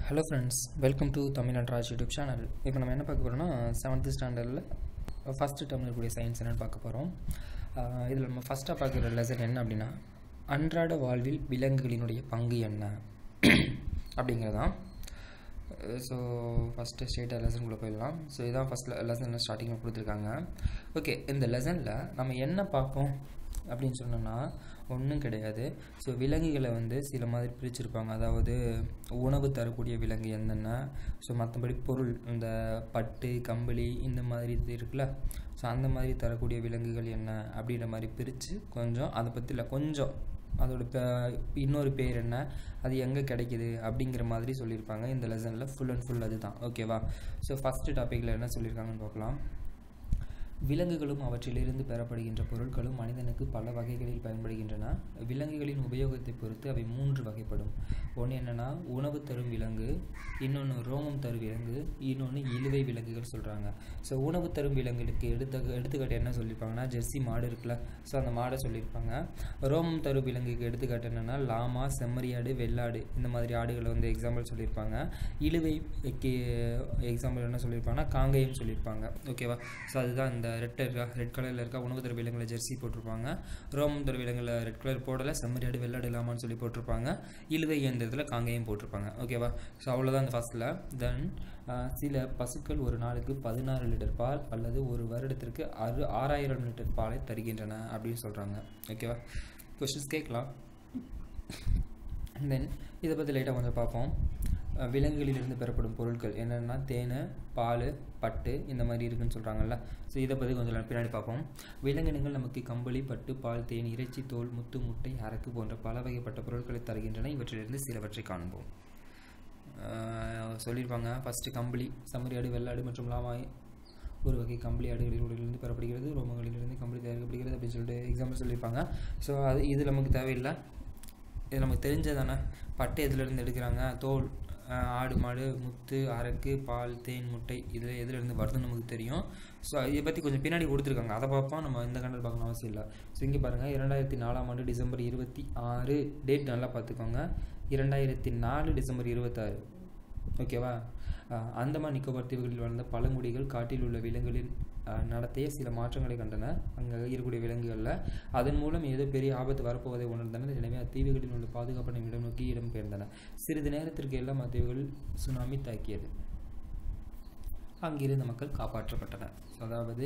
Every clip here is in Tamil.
hello friends welcome to Tamil அண்ட்ராஜ் யூடியூப் சேனல் இப்போ நம்ம என்ன பார்க்க போகிறோம்னா செவன்த்து ஸ்டாண்டர்டில் ஃபஸ்ட்டு டேர்ம் இருக்கக்கூடிய சயின்ஸ் என்னென்னு பார்க்க போகிறோம் இதில் நம்ம ஃபஸ்ட்டாக பார்க்குற லெசன் என்ன அப்படின்னா அன்றாட வாழ்வில் விலங்குகளினுடைய பங்கு என்ன அப்படிங்கிறதான் ஸோ ஃபஸ்ட்டு ஸ்டேட்டாக லெசனுக்குள்ளே போயிடலாம் ஸோ இதான் ஃபஸ்ட் லெசனில் ஸ்டார்டிங்கில் கொடுத்துருக்காங்க ஓகே இந்த லெசனில் நம்ம என்ன பார்ப்போம் அப்படின்னு சொன்னோன்னா ஒன்றும் கிடையாது ஸோ விலங்குகளை வந்து சில மாதிரி பிரிச்சிருப்பாங்க அதாவது உணவு தரக்கூடிய விலங்கு என்னென்ன ஸோ மற்றபடி பொருள் இந்த பட்டு கம்பளி இந்த மாதிரி இது இருக்குல்ல ஸோ அந்த மாதிரி தரக்கூடிய விலங்குகள் என்ன அப்படின்ற மாதிரி பிரித்து கொஞ்சம் அதை பற்றில கொஞ்சம் அதோட ப இன்னொரு பேர் என்ன அது எங்கே கிடைக்கிது அப்படிங்கிற மாதிரி சொல்லியிருப்பாங்க இந்த லெசனில் ஃபுல் அண்ட் ஃபுல் அதுதான் ஓகேவா ஸோ ஃபஸ்ட்டு டாப்பிக்கில் என்ன சொல்லியிருக்காங்கன்னு பார்க்கலாம் விலங்குகளும் அவற்றிலிருந்து பெறப்படுகின்ற பொருட்களும் மனிதனுக்கு பல வகைகளில் பயன்படுகின்றன விலங்குகளின் உபயோகத்தை பொறுத்து அவை மூன்று வகைப்படும் ஒன்று என்னென்னா உணவு தரும் விலங்கு இன்னொன்று ரோமம் தரும் விலங்கு இன்னொன்று இழுவை விலங்குகள் சொல்கிறாங்க ஸோ உணவு தரும் விலங்குகளுக்கு எடுத்த எடுத்துக்காட்டு என்ன சொல்லியிருப்பாங்கன்னா ஜெர்சி மாடு இருக்குல்ல ஸோ அந்த மாடை சொல்லியிருப்பாங்க ரோமம் தரும் விலங்குக்கு எடுத்துக்காட்டு என்னென்னா லாமா செம்மறியாடு வெள்ளாடு இந்த மாதிரி ஆடுகளை வந்து எக்ஸாம்பிள் சொல்லியிருப்பாங்க இழுவைக்கு எக்ஸாம்பிள் என்ன சொல்லியிருப்பாங்கன்னா காங்கேயம் சொல்லியிருப்பாங்க ஓகேவா ஸோ அதுதான் இந்த ரெட் இருக்கா ரெட் கலரில் இருக்கா உணவு தர விலங்குல ஜெர்சி போட்டிருப்பாங்க ரோமம் தர விலங்குல ரெட் கலர் போடலை செம்மறியாடு வெள்ளாடு இல்லாமான்னு சொல்லி போட்டிருப்பாங்க இழுவை இயந்திரத்தில் காங்கேயம் போட்டிருப்பாங்க ஓகேவா ஸோ அவ்வளோதான் அந்த ஃபஸ்ட்டில் தென் சில பசுக்கள் ஒரு நாளுக்கு பதினாறு லிட்டர் பால் அல்லது ஒரு வருடத்திற்கு அறு ஆறாயிரம் லிட்டர் பாலை தருகின்றன அப்படின்னு சொல்கிறாங்க ஓகேவா கொஷின்ஸ் கேட்கலாம் தென் இதை பற்றி லைட்டாக கொஞ்சம் பார்ப்போம் விலங்குகளிலிருந்து பெறப்படும் பொருட்கள் என்னென்னா தேன் பால் பட்டு இந்த மாதிரி இருக்குன்னு சொல்கிறாங்கல்ல ஸோ இதை பற்றி கொஞ்சம் பின்னாடி பார்ப்போம் விலங்கினங்கள் நமக்கு கம்பளி பட்டு பால் தேன் இறைச்சி தோல் முத்து முட்டை அரக்கு போன்ற பல வகைப்பட்ட பொருட்களை தருகின்றன இவற்றிலிருந்து சிலவற்றை காண்போம் சொல்லியிருப்பாங்க ஃபஸ்ட்டு கம்பளி செம்மறியாடு வெள்ளாடு மற்றும் லாமாய் ஒரு வகை கம்பளி ஆடுகளிலிருந்து பெறப்படுகிறது ரோமங்களிலிருந்து கம்பளி தயாரிக்கப்படுகிறது அப்படின்னு சொல்லிட்டு எக்ஸாம்பிள் சொல்லியிருப்பாங்க ஸோ அது இது நமக்கு தேவையில்லை இது நமக்கு தெரிஞ்சதானே பட்டு எதுலேருந்து எடுக்கிறாங்க தோல் ஆடு மாடு முத்து அரக்கு பால் தேன் முட்டை இதில் எதுலேருந்து வருதுன்னு நமக்கு தெரியும் ஸோ இதை பற்றி கொஞ்சம் பின்னாடி கொடுத்துருக்காங்க அதை பார்ப்போம் நம்ம இந்த கண்டல் பார்க்கணும் அவசியம் இல்லை ஸோ இங்கே பாருங்கள் இரண்டாயிரத்தி நாலாம் ஆண்டு டிசம்பர் இருபத்தி ஆறு டேட் நல்லா பார்த்துக்கோங்க இரண்டாயிரத்தி நாலு டிசம்பர் இருபத்தாறு ஓகேவா அந்தமான் நிக்கோபார் தீவுகளில் வாழ்ந்த பழங்குடிகள் காட்டில் உள்ள விலங்குகளின் நடத்திய சில மாற்றங்களை கண்டன அங்கே இருக்கக்கூடிய விலங்குகளில் அதன் மூலம் ஏதோ பெரிய ஆபத்து வரப்போவதை உணர்ந்தனர் எனவே அத்தீவுகளில் உள்ள பாதுகாப்பான இடம் நோக்கி இடம் பெயர்ந்தன சிறிது நேரத்திற்கு எல்லாம் அத்தீவுகள் சுனாமி தாக்கியது அங்கிருந்த மக்கள் காப்பாற்றப்பட்டனர் அதாவது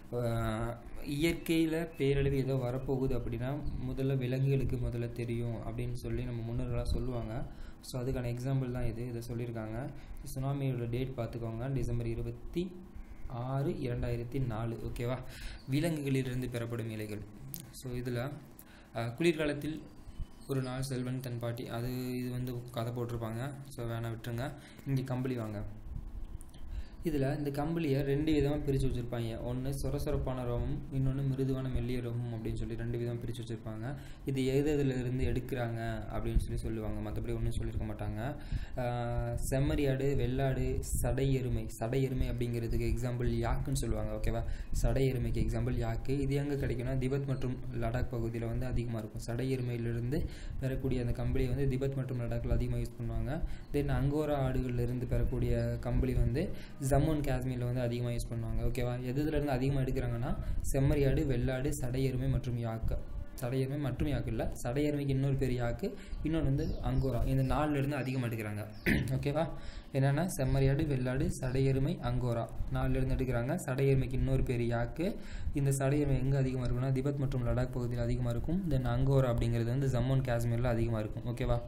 இயற்கையில் பேரழிவு ஏதோ வரப்போகுது அப்படின்னா முதல்ல விலங்குகளுக்கு முதல்ல தெரியும் அப்படின்னு சொல்லி நம்ம முன்னோர்களாக சொல்லுவாங்க ஸோ அதுக்கான எக்ஸாம்பிள் தான் இது இதை சொல்லியிருக்காங்க சுனாமியோட டேட் பார்த்துக்கோங்க டிசம்பர் இருபத்தி ஆறு இரண்டாயிரத்தி நாலு ஓகேவா விலங்குகளிலிருந்து பெறப்படும் இலைகள் ஸோ இதில் குளிர்காலத்தில் ஒரு நாள் செல்வன் தன் பாட்டி அது இது வந்து கதை போட்டிருப்பாங்க ஸோ வேணாம் விட்டுருங்க இங்கே கம்பளி வாங்க இதில் இந்த கம்பளியை ரெண்டு விதமாக பிரித்து வச்சுருப்பாங்க ஒன்று சொர சொரப்பான ரோமம் இன்னொன்று மிருதுவான மெல்லிய ரோமம் அப்படின்னு சொல்லி ரெண்டு விதமாக பிரித்து வச்சுருப்பாங்க இது எது இருந்து எடுக்கிறாங்க அப்படின்னு சொல்லி சொல்லுவாங்க மற்றபடி ஒன்றும் சொல்லியிருக்க மாட்டாங்க செம்மறியாடு வெள்ளாடு சடை எருமை சடை எருமை அப்படிங்கிறதுக்கு எக்ஸாம்பிள் யாக்குன்னு சொல்லுவாங்க ஓகேவா சடை எருமைக்கு எக்ஸாம்பிள் யாக்கு இது எங்கே கிடைக்கும்னா திபெத் மற்றும் லடாக் பகுதியில் வந்து அதிகமாக இருக்கும் சடை எருமையிலிருந்து பெறக்கூடிய அந்த கம்பளி வந்து திபெத் மற்றும் லடாக்கில் அதிகமாக யூஸ் பண்ணுவாங்க தென் அங்கோரா ஆடுகள்லேருந்து பெறக்கூடிய கம்பளி வந்து ஜம்மு அண்ட் காஷ்மீரில் வந்து அதிகமாக யூஸ் பண்ணுவாங்க ஓகேவா எதுலேருந்து அதிகமாக எடுக்கிறாங்கன்னா செம்மறியாடு வெள்ளாடு சடையெருமை மற்றும் யாக்கு சடையெருமை மற்றும் யாக்கு இல்லை சடையெருமைக்கு இன்னொரு பெரிய யாக்கு இன்னொன்று வந்து அங்கோரா இந்த நாலுலேருந்து அதிகமாக எடுக்கிறாங்க ஓகேவா என்னென்னா செம்மறியாடு வெள்ளாடு சடையெருமை அங்கோரா நாலுலேருந்து எடுக்கிறாங்க சடையெருமைக்கு இன்னொரு பெரிய யாக்கு இந்த சடையெருமை எங்கே அதிகமாக இருக்குன்னா திபெத் மற்றும் லடாக் பகுதியில் அதிகமாக இருக்கும் தென் அங்கோரா அப்படிங்கிறது வந்து ஜம்மு அண்ட் காஷ்மீரில் அதிகமாக இருக்கும் ஓகேவா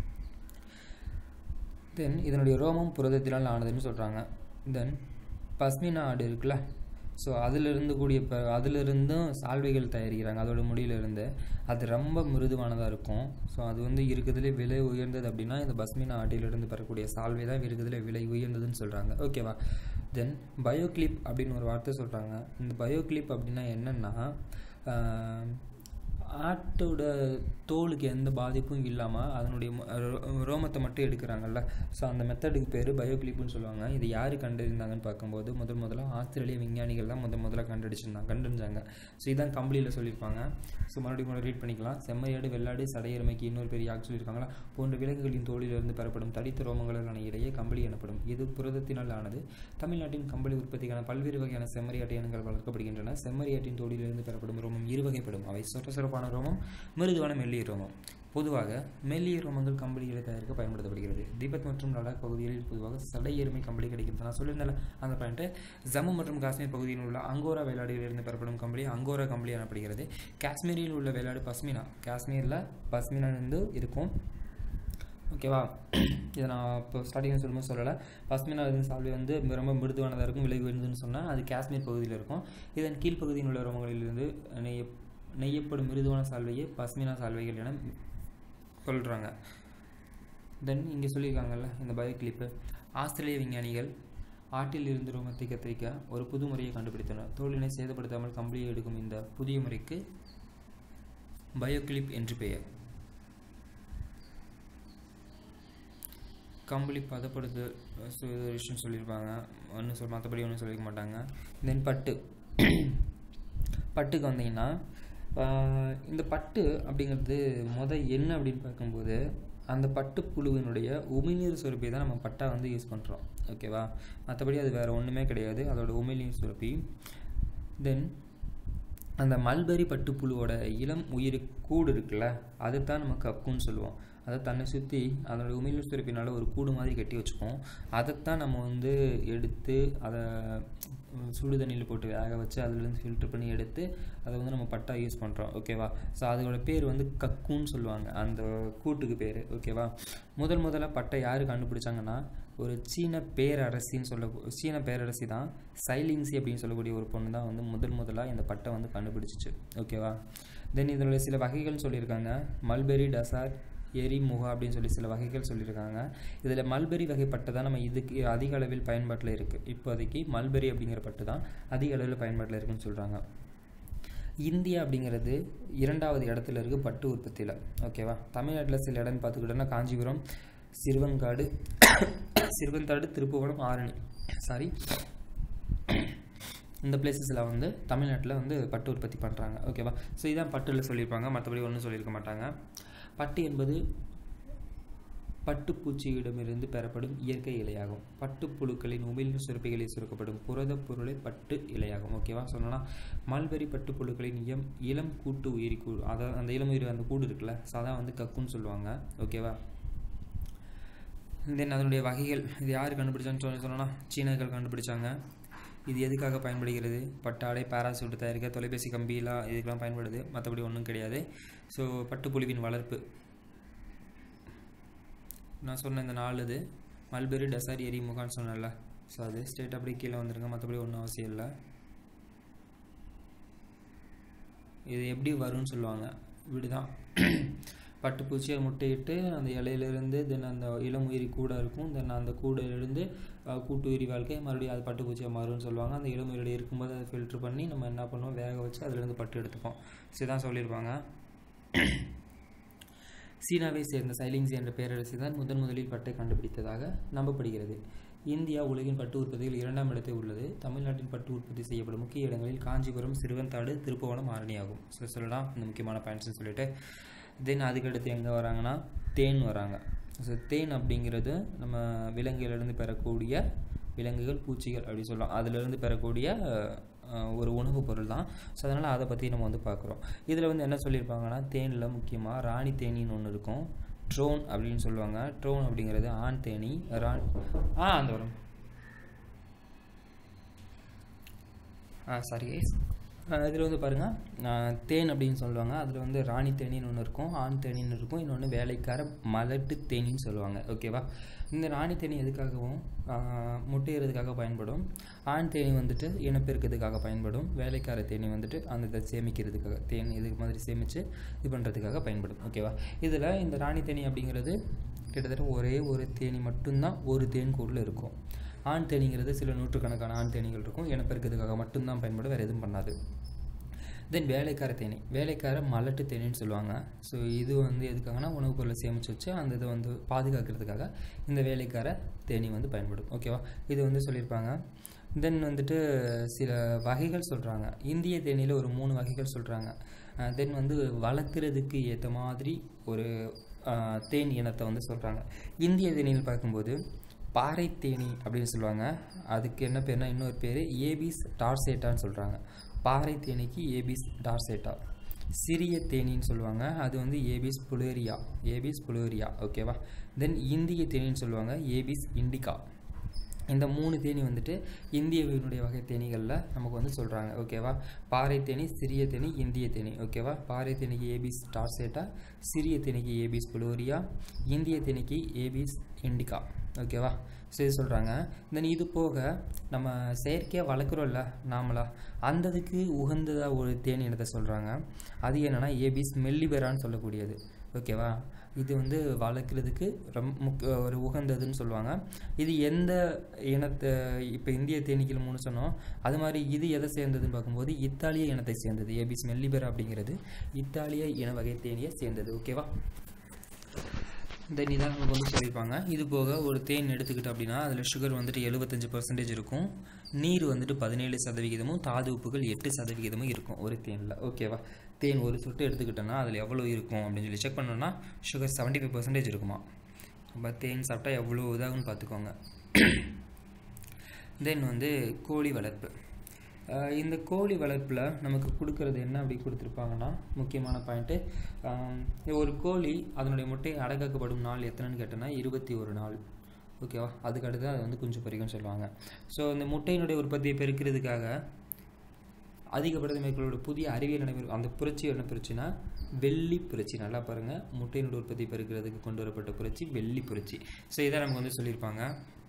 தென் இதனுடைய ரோமம் புரதத்தினால் ஆனதுன்னு சொல்கிறாங்க தென் பஸ்மினா ஆடு இருக்குல்ல ஸோ அதிலிருந்து கூடிய இப்போ அதிலிருந்தும் சால்வைகள் தயாரிக்கிறாங்க அதோட முடியிலிருந்து அது ரொம்ப மிருதுவானதாக இருக்கும் ஸோ அது வந்து இருக்கிறதுலே விலை உயர்ந்தது அப்படின்னா இந்த பஸ்மினா ஆட்டிலிருந்து பெறக்கூடிய சால்வை தான் இருக்கிறதுல விலை உயர்ந்ததுன்னு சொல்கிறாங்க ஓகேவா தென் பயோக்ளிப் அப்படின்னு ஒரு வார்த்தை சொல்கிறாங்க இந்த பயோக்ளிப் அப்படின்னா என்னென்னா ஆட்டோட தோலுக்கு எந்த பாதிப்பும் இல்லாமல் அதனுடைய ம- ரோ- ரோமத்தை மட்டும் எடுக்கிறாங்கல்ல ஸோ அந்த மெத்தடுக்கு பேர் பயோக்ளிப்புன்னு சொல்லுவாங்க இது யார் கண்டறிந்தாங்கன்னு பார்க்கும்போது முதல் முதல்ல ஆஸ்திரேலிய விஞ்ஞானிகள் தான் முதல் முதல்ல கண்டுபிடிச்சிருந்தாங்க கண்டுபிடிச்சாங்க ஸோ இதான் கம்பளியில் சொல்லியிருப்பாங்க ஸோ மறுபடியும் கூட ரீட் பண்ணிக்கலாம் செம்மையாடு வெள்ளாடு சடையெருமைக்கு இன்னொரு பெரிய ஆக் சொல்லியிருக்காங்களா போன்ற விலங்குகளின் தோலிலிருந்து பெறப்படும் தடித்த ரோமங்களான இடையே கம்பளி எனப்படும் இது புரதத்தினால் ஆனது தமிழ்நாட்டின் கம்பளி உற்பத்திக்கான பல்வேறு வகையான செம்மறியாட்டு இனங்கள் வளர்க்கப்படுகின்றன செம்மறியாட்டின் தோலிலிருந்து பெறப்படும் ரோமம் இரு வகைப்படும் அவை சொர சொரப்பான ரோமம் மிருதுவான மெல்லிய ரோமம் பொதுவாக மெல்லிய ரோமங்கள் கம்பளிகளை தயாரிக்க பயன்படுத்தப்படுகிறது திபெத் மற்றும் லடாக் பகுதிகளில் பொதுவாக சடை எருமை கம்பளி கிடைக்கும் நான் சொல்லியிருந்தேன் அந்த பாயிண்ட்டு ஜம்மு மற்றும் காஷ்மீர் பகுதியில் உள்ள அங்கோரா வேளாடுகளிலிருந்து பெறப்படும் கம்பளி அங்கோரா கம்பளி எனப்படுகிறது காஷ்மீரில் உள்ள வேளாடு பஸ்மினா காஷ்மீரில் பஸ்மினா வந்து இருக்கும் ஓகேவா இதை நான் இப்போ ஸ்டார்டிங் சொல்லும்போது சொல்லலை பஸ்மினா இதன் சால்வை வந்து ரொம்ப மிருதுவானதாக இருக்கும் விலை உயர்ந்ததுன்னு சொன்னால் அது காஷ்மீர் பகுதியில் இருக்கும் இதன் கீழ்ப்பகுதியில் உள்ள ரோமங்களிலிருந்து நெய்ய நெய்யப்படும் மிருதுவான சால்வையை பஸ்மினா சால்வைகள் என சொல்கிறாங்க தென் இங்கே சொல்லியிருக்காங்கல்ல இந்த பயோ கிளிப்பு ஆஸ்திரேலிய விஞ்ஞானிகள் ஆட்டில் இருந்து ரோமத்தை கத்தரிக்க ஒரு புது முறையை கண்டுபிடித்தனர் தோலினை சேதப்படுத்தாமல் கம்பளியை எடுக்கும் இந்த புதிய முறைக்கு பயோகிளிப் என்று பெயர் கம்பளி பதப்படுத்து விஷயம் சொல்லியிருப்பாங்க ஒன்றும் சொல் மற்றபடி ஒன்றும் சொல்லிக்க மாட்டாங்க தென் பட்டு பட்டுக்கு வந்தீங்கன்னா ஆஹ் இந்த பட்டு அப்படிங்கிறது முத என்ன அப்படின்னு பார்க்கும்போது அந்த பட்டு புழுவினுடைய உமிழ்நீர் சுரப்பி தான் நம்ம பட்டா வந்து யூஸ் பண்ணுறோம் ஓகேவா மற்றபடி அது வேறு ஒன்றுமே கிடையாது அதோட உமிழ்நீர் சுரப்பி தென் அந்த மல்பெரி பட்டுப்புழுவோட இளம் உயிர் கூடு இருக்குல்ல அதுதான் நம்ம கக்குன்னு சொல்லுவோம் அதை தன்னை சுற்றி அதோட உமிழ்நீர் சுரப்பினால ஒரு கூடு மாதிரி கட்டி வச்சுப்போம் அதைத்தான் நம்ம வந்து எடுத்து அதை உம், சுடு தண்ணியில் போட்டு வேக வச்சு அதுலேருந்து ஃபில்டர் பண்ணி எடுத்து அதை வந்து நம்ம பட்டா யூஸ் பண்ணுறோம் ஓகேவா ஸோ அதோட பேர் வந்து கக்குன்னு சொல்லுவாங்க அந்த கூட்டுக்கு பேர் ஓகேவா முதல் முதல்ல பட்டை யார் கண்டுபிடிச்சாங்கன்னா ஒரு சீன பேரரசின்னு சொல்ல சீன பேரரசி தான் சைலிங்ஸி அப்படின்னு சொல்லக்கூடிய ஒரு பொண்ணு தான் வந்து முதல் முதலாக இந்த பட்டை வந்து கண்டுபிடிச்சிச்சு ஓகேவா தென் இதனுடைய சில வகைகள்னு சொல்லியிருக்காங்க மல்பெரி டசார் எரி முகா அப்படின்னு சொல்லி சில வகைகள் சொல்லியிருக்காங்க இதில் மல்பெரி வகை பட்டு தான் நம்ம இதுக்கு அதிக அளவில் பயன்பாட்டில் இருக்குது இப்போதைக்கு மல்பெரி அப்படிங்கிற பட்டு தான் அதிக அளவில் பயன்பாட்டில் இருக்குன்னு சொல்கிறாங்க இந்தியா அப்படிங்கிறது இரண்டாவது இடத்துல இருக்குது பட்டு உற்பத்தியில் ஓகேவா தமிழ்நாட்டில் சில இடம் பார்த்துக்கிட்டோன்னா காஞ்சிபுரம் சிறுவங்காடு சிறுவந்தாடு திருப்புவனம் ஆரணி சாரி இந்த பிளேசஸில் வந்து தமிழ்நாட்டில் வந்து பட்டு உற்பத்தி பண்ணுறாங்க ஓகேவா ஸோ இதான் பட்டில் சொல்லியிருப்பாங்க மற்றபடி ஒன்றும் சொல்லியிருக்க மாட்டாங்க பட்டு என்பது பட்டுப்பூச்சியிடமிருந்து பெறப்படும் இயற்கை இலையாகும் பட்டுப்புழுக்களின் உமிழ்நீர் சுரப்பிகளில் சுரக்கப்படும் புரதப் பொருளை பட்டு இலையாகும் ஓகேவா சொன்னோன்னா மல்பெரி பட்டுப்புழுக்களின் இயம் இளம் கூட்டு உயிரி கூடு அதாவது அந்த இளம் உயிரி அந்த கூடு இருக்குல்ல ஸோ அதான் வந்து கக்குன்னு சொல்லுவாங்க ஓகேவா தென் அதனுடைய வகைகள் இது யார் கண்டுபிடிச்சான்னு சொல்லி சொன்னோன்னா சீனர்கள் கண்டுபிடிச்சாங்க இது எதுக்காக பயன்படுகிறது பட்டாடை பாராசூட் தயாரிக்க தொலைபேசி கம்பியெலாம் இதுக்கெல்லாம் பயன்படுது மற்றபடி ஒன்றும் கிடையாது ஸோ பட்டுப்புழுவின் வளர்ப்பு நான் சொன்ன இந்த நாலு இது மல்பெரி டெசர் எரி முகான்னு சொன்னேன்ல ஸோ அது ஸ்டேட் அப்படியே கீழே வந்துருங்க மற்றபடி ஒன்றும் அவசியம் இல்லை இது எப்படி வரும்னு சொல்லுவாங்க இப்படிதான் பட்டுப்பூச்சியை முட்டையிட்டு அந்த இலையிலேருந்து தென் அந்த இளம் உயிரி கூடை இருக்கும் தென் அந்த கூடையிலேருந்து அஹ், கூட்டு உயிரி வாழ்க்கை மறுபடியும் அது பட்டுப்பூச்சியாக மாறும்னு சொல்லுவாங்க அந்த இளம் உயிரோட இருக்கும்போது அதை ஃபில்ட்ரு பண்ணி நம்ம என்ன பண்ணுவோம் வேக வச்சு அதுலேருந்து பட்டு எடுத்துப்போம் ஸோ இதான் சொல்லியிருப்பாங்க சீனாவை சேர்ந்த சைலிங்ஸ் என்ற பேரரசு தான் முதன் முதலில் பட்டை கண்டுபிடித்ததாக நம்பப்படுகிறது இந்தியா உலகின் பட்டு உற்பத்தியில் இரண்டாம் இடத்தில் உள்ளது தமிழ்நாட்டின் பட்டு உற்பத்தி செய்யப்படும் முக்கிய இடங்களில் காஞ்சிபுரம் சிறுவந்தாடு திருப்புவனம் ஆரணி ஆகும் ஸோ சொல்லலாம் இந்த முக்கியமான பாயிண்ட்ஸ்னு சொல்லிட்டு தென் அதுக்கடுத்து எங்கே வராங்கன்னா தேன் வராங்க ஸோ தேன் அப்படிங்கிறது நம்ம விலங்குகளிலிருந்து பெறக்கூடிய விலங்குகள் பூச்சிகள் அப்படி சொல்லலாம் அதிலிருந்து பெறக்கூடிய அஹ், ஒரு உணவுப் பொருள் தான் ஸோ அதனால் அதை பற்றி நம்ம வந்து பார்க்குறோம் இதில் வந்து என்ன சொல்லியிருப்பாங்கன்னா தேனில் முக்கியமாக ராணி தேனின்னு ஒன்று இருக்கும் ட்ரோன் அப்படின்னு சொல்லுவாங்க ட்ரோன் அப்படிங்கிறது ஆண் தேனி ராணி ஆ அந்த வரும் ஆ சாரி கைஸ் இதில் வந்து பாருங்கள் தேன் அப்படின்னு சொல்லுவாங்க அதில் வந்து ராணி தேனின்னு ஒன்று இருக்கும் ஆண் தேனின்னு இருக்கும் இன்னொன்று வேலைக்கார மலட்டு தேனின்னு சொல்லுவாங்க ஓகேவா இந்த ராணி தேனி எதுக்காகவும் ஆஹ், முட்டையிறதுக்காக பயன்படும் ஆண் தேனி வந்துட்டு இனப்பெருக்கத்துக்காக பயன்படும் வேலைக்கார தேனி வந்துட்டு அந்த இதை சேமிக்கிறதுக்காக தேன் இது மாதிரி சேமித்து இது பண்ணுறதுக்காக பயன்படும் ஓகேவா இதில் இந்த ராணி தேனி அப்படிங்கிறது கிட்டத்தட்ட ஒரே ஒரு தேனி மட்டும்தான் ஒரு தேன் கூடில் இருக்கும் ஆண் தேனீங்கிறது சில நூற்றுக்கணக்கான ஆண் தேனீகள் இருக்கும் இனப்பெருக்கத்துக்காக மட்டும்தான் பயன்படும் வேறு எதுவும் பண்ணாது தென் வேலைக்கார தேனி வேலைக்கார மலட்டு தேனின்னு சொல்லுவாங்க ஸோ இது வந்து எதுக்காகனா உணவுப் பொருளை சேமித்து வச்சு அந்த இதை வந்து பாதுகாக்கிறதுக்காக இந்த வேலைக்கார தேனி வந்து பயன்படும் ஓகேவா இது வந்து சொல்லியிருப்பாங்க தென் வந்துட்டு சில வகைகள் சொல்கிறாங்க இந்திய தேனியில் ஒரு மூணு வகைகள் சொல்கிறாங்க தென் வந்து வளர்க்குறதுக்கு ஏற்ற மாதிரி ஒரு அஹ், தேன் இனத்தை வந்து சொல்கிறாங்க இந்திய தேனியில் பார்க்கும்போது பாறை தேனி அப்படின்னு சொல்லுவாங்க அதுக்கு என்ன பேர்னா இன்னொரு பேர் ஏபிஸ் டார்சேட்டான்னு சொல்கிறாங்க பாறை தேனிக்கு ஏபிஸ் டார்சேட்டா சிறிய தேனின்னு சொல்லுவாங்க அது வந்து ஏபிஸ் புளேரியா ஏபிஸ் புளேரியா ஓகேவா தென் இந்திய தேனின்னு சொல்லுவாங்க ஏபிஸ் இண்டிகா இந்த மூணு தேனி வந்துட்டு இந்தியவினுடைய வகை தேனீகளில் நமக்கு வந்து சொல்கிறாங்க ஓகேவா பாறை தேனி சிறிய தேனி இந்திய தேனி ஓகேவா பாறை தேனிக்கு ஏபிஸ் டார்சேட்டா சிறிய தேனிக்கு ஏபிஸ் புளோரியா இந்திய தேனிக்கு ஏபிஸ் இண்டிகா ஓகேவா ஸோ இது சொல்கிறாங்க தென் இது போக நம்ம செயற்கையாக வளர்க்குறோம்ல நாமளா அந்த இதுக்கு உகந்ததாக ஒரு தேனி இனத்தை சொல்கிறாங்க அது என்னென்னா ஏபிஸ் மெல்லிபெரான்னு சொல்லக்கூடியது ஓகேவா இது வந்து வளர்க்குறதுக்கு ரொம்ப முக்க ஒரு உகந்ததுன்னு சொல்லுவாங்க இது எந்த இனத்தை இப்போ இந்திய தேனீக்கள் மூணு சொன்னோம் அது மாதிரி இது எதை சேர்ந்ததுன்னு பார்க்கும்போது இத்தாலிய இனத்தை சேர்ந்தது ஏபிஸ் மெல்லிபெரா அப்படிங்கிறது இத்தாலிய இன வகை தேனியை சேர்ந்தது ஓகேவா தென் இதான் நமக்கு வந்து சொல்லியிருப்பாங்க இது போக ஒரு தேன் எடுத்துக்கிட்டோம் அப்படின்னா அதில் சுகர் வந்துட்டு எழுபத்தஞ்சு பர்சன்டேஜ் இருக்கும் நீர் வந்துட்டு பதினேழு சதவிகிதமும் தாது உப்புகள் எட்டு சதவிகிதமும் இருக்கும் ஒரு தேனில் ஓகேவா தேன் ஒரு சொட்டு எடுத்துக்கிட்டோன்னா அதில் எவ்வளோ இருக்கும் அப்படின்னு சொல்லி செக் பண்ணோன்னா சுகர் செவன்ட்டி ஃபைவ் பர்சன்டேஜ் இருக்குமா அப்போ தேன் சாப்பிட்டா எவ்வளோ இதாகும்னு பார்த்துக்கோங்க தென் வந்து கோழி வளர்ப்பு அஹ் இந்த கோழி வளர்ப்பில் நமக்கு கொடுக்கறது என்ன அப்படி கொடுத்துருப்பாங்கன்னா முக்கியமான பாயிண்ட்டு ஒரு கோழி அதனுடைய முட்டை அடகாக்கப்படும் நாள் எத்தனைன்னு கேட்டோன்னா இருபத்தி ஒரு நாள் ஓகேவா அதுக்கு அடுத்து அது வந்து குஞ்சு பொரிக்கும்னு சொல்லுவாங்க ஸோ இந்த முட்டையினுடைய உற்பத்தியை பெருக்கிறதுக்காக அதிகப்படுத்த மேற்கொள்ள புதிய அறிவியல் நடைமுறை அந்த புரட்சி என்ன புரட்சினா வெள்ளி புரட்சி நல்லா பாருங்கள் முட்டையினுடைய உற்பத்தி பெருக்கிறதுக்கு கொண்டு வரப்பட்ட புரட்சி வெள்ளி புரட்சி ஸோ இதை நமக்கு வந்து சொல்லியிருப்பாங்க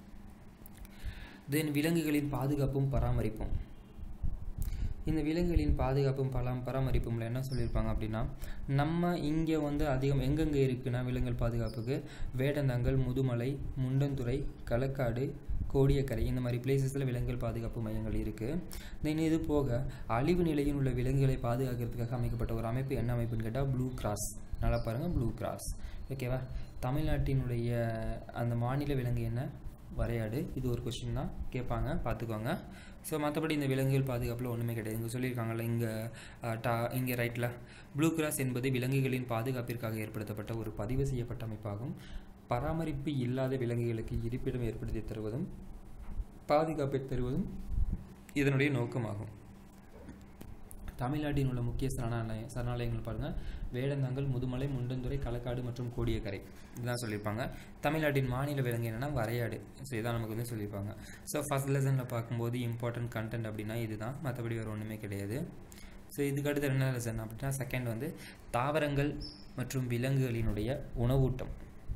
தென் விலங்குகளின் பாதுகாப்பும் பராமரிப்பும் இந்த விலங்குகளின் பாதுகாப்பும் பலம் பராமரிப்பும்ல என்ன சொல்லியிருப்பாங்க அப்படின்னா நம்ம இங்கே வந்து அதிகம் எங்கெங்கே இருக்குன்னா விலங்குகள் பாதுகாப்புக்கு வேடந்தாங்கல் முதுமலை முண்டந்துறை களக்காடு கோடியக்கரை இந்த மாதிரி பிளேசஸில் விலங்குகள் பாதுகாப்பு மையங்கள் இருக்குது தென் இது போக அழிவு நிலையில் உள்ள விலங்குகளை பாதுகாக்கிறதுக்காக அமைக்கப்பட்ட ஒரு அமைப்பு என்ன அமைப்புன்னு கேட்டால் ப்ளூ கிராஸ் நல்லா பாருங்கள் ப்ளூ கிராஸ் ஓகேவா தமிழ்நாட்டினுடைய அந்த மாநில விலங்கு என்ன வரையாடு இது ஒரு கொஸ்டின் தான் கேட்பாங்க பார்த்துக்கோங்க ஸோ மற்றபடி இந்த விலங்குகள் பாதுகாப்பில் ஒன்றுமே கிடையாது இங்கே சொல்லியிருக்காங்கல்ல இங்கே டா இங்கே ரைட்டில் ப்ளூ கிராஸ் என்பது விலங்குகளின் பாதுகாப்பிற்காக ஏற்படுத்தப்பட்ட ஒரு பதிவு செய்யப்பட்ட அமைப்பாகும் பராமரிப்பு இல்லாத விலங்குகளுக்கு இருப்பிடம் ஏற்படுத்தி தருவதும் பாதுகாப்பை தருவதும் இதனுடைய நோக்கமாகும் தமிழ்நாட்டில் உள்ள முக்கிய சரணாலய சரணாலயங்கள் பாருங்கள் வேடந்தாங்கல் முதுமலை முண்டந்துறை களக்காடு மற்றும் கோடியக்கரை இதுதான் சொல்லியிருப்பாங்க தமிழ்நாட்டின் மாநில விலங்கு என்னென்னா வரையாடு ஸோ இதான் நமக்கு வந்து சொல்லியிருப்பாங்க ஸோ ஃபஸ்ட் லெசனில் பார்க்கும்போது இம்பார்ட்டன்ட் கண்டென்ட் அப்படின்னா இதுதான் மற்றபடி வேறு ஒன்றுமே கிடையாது ஸோ இதுக்கு அடுத்து என்ன லெசன் அப்படின்னா செகண்ட் வந்து தாவரங்கள் மற்றும் விலங்குகளினுடைய உணவூட்டம்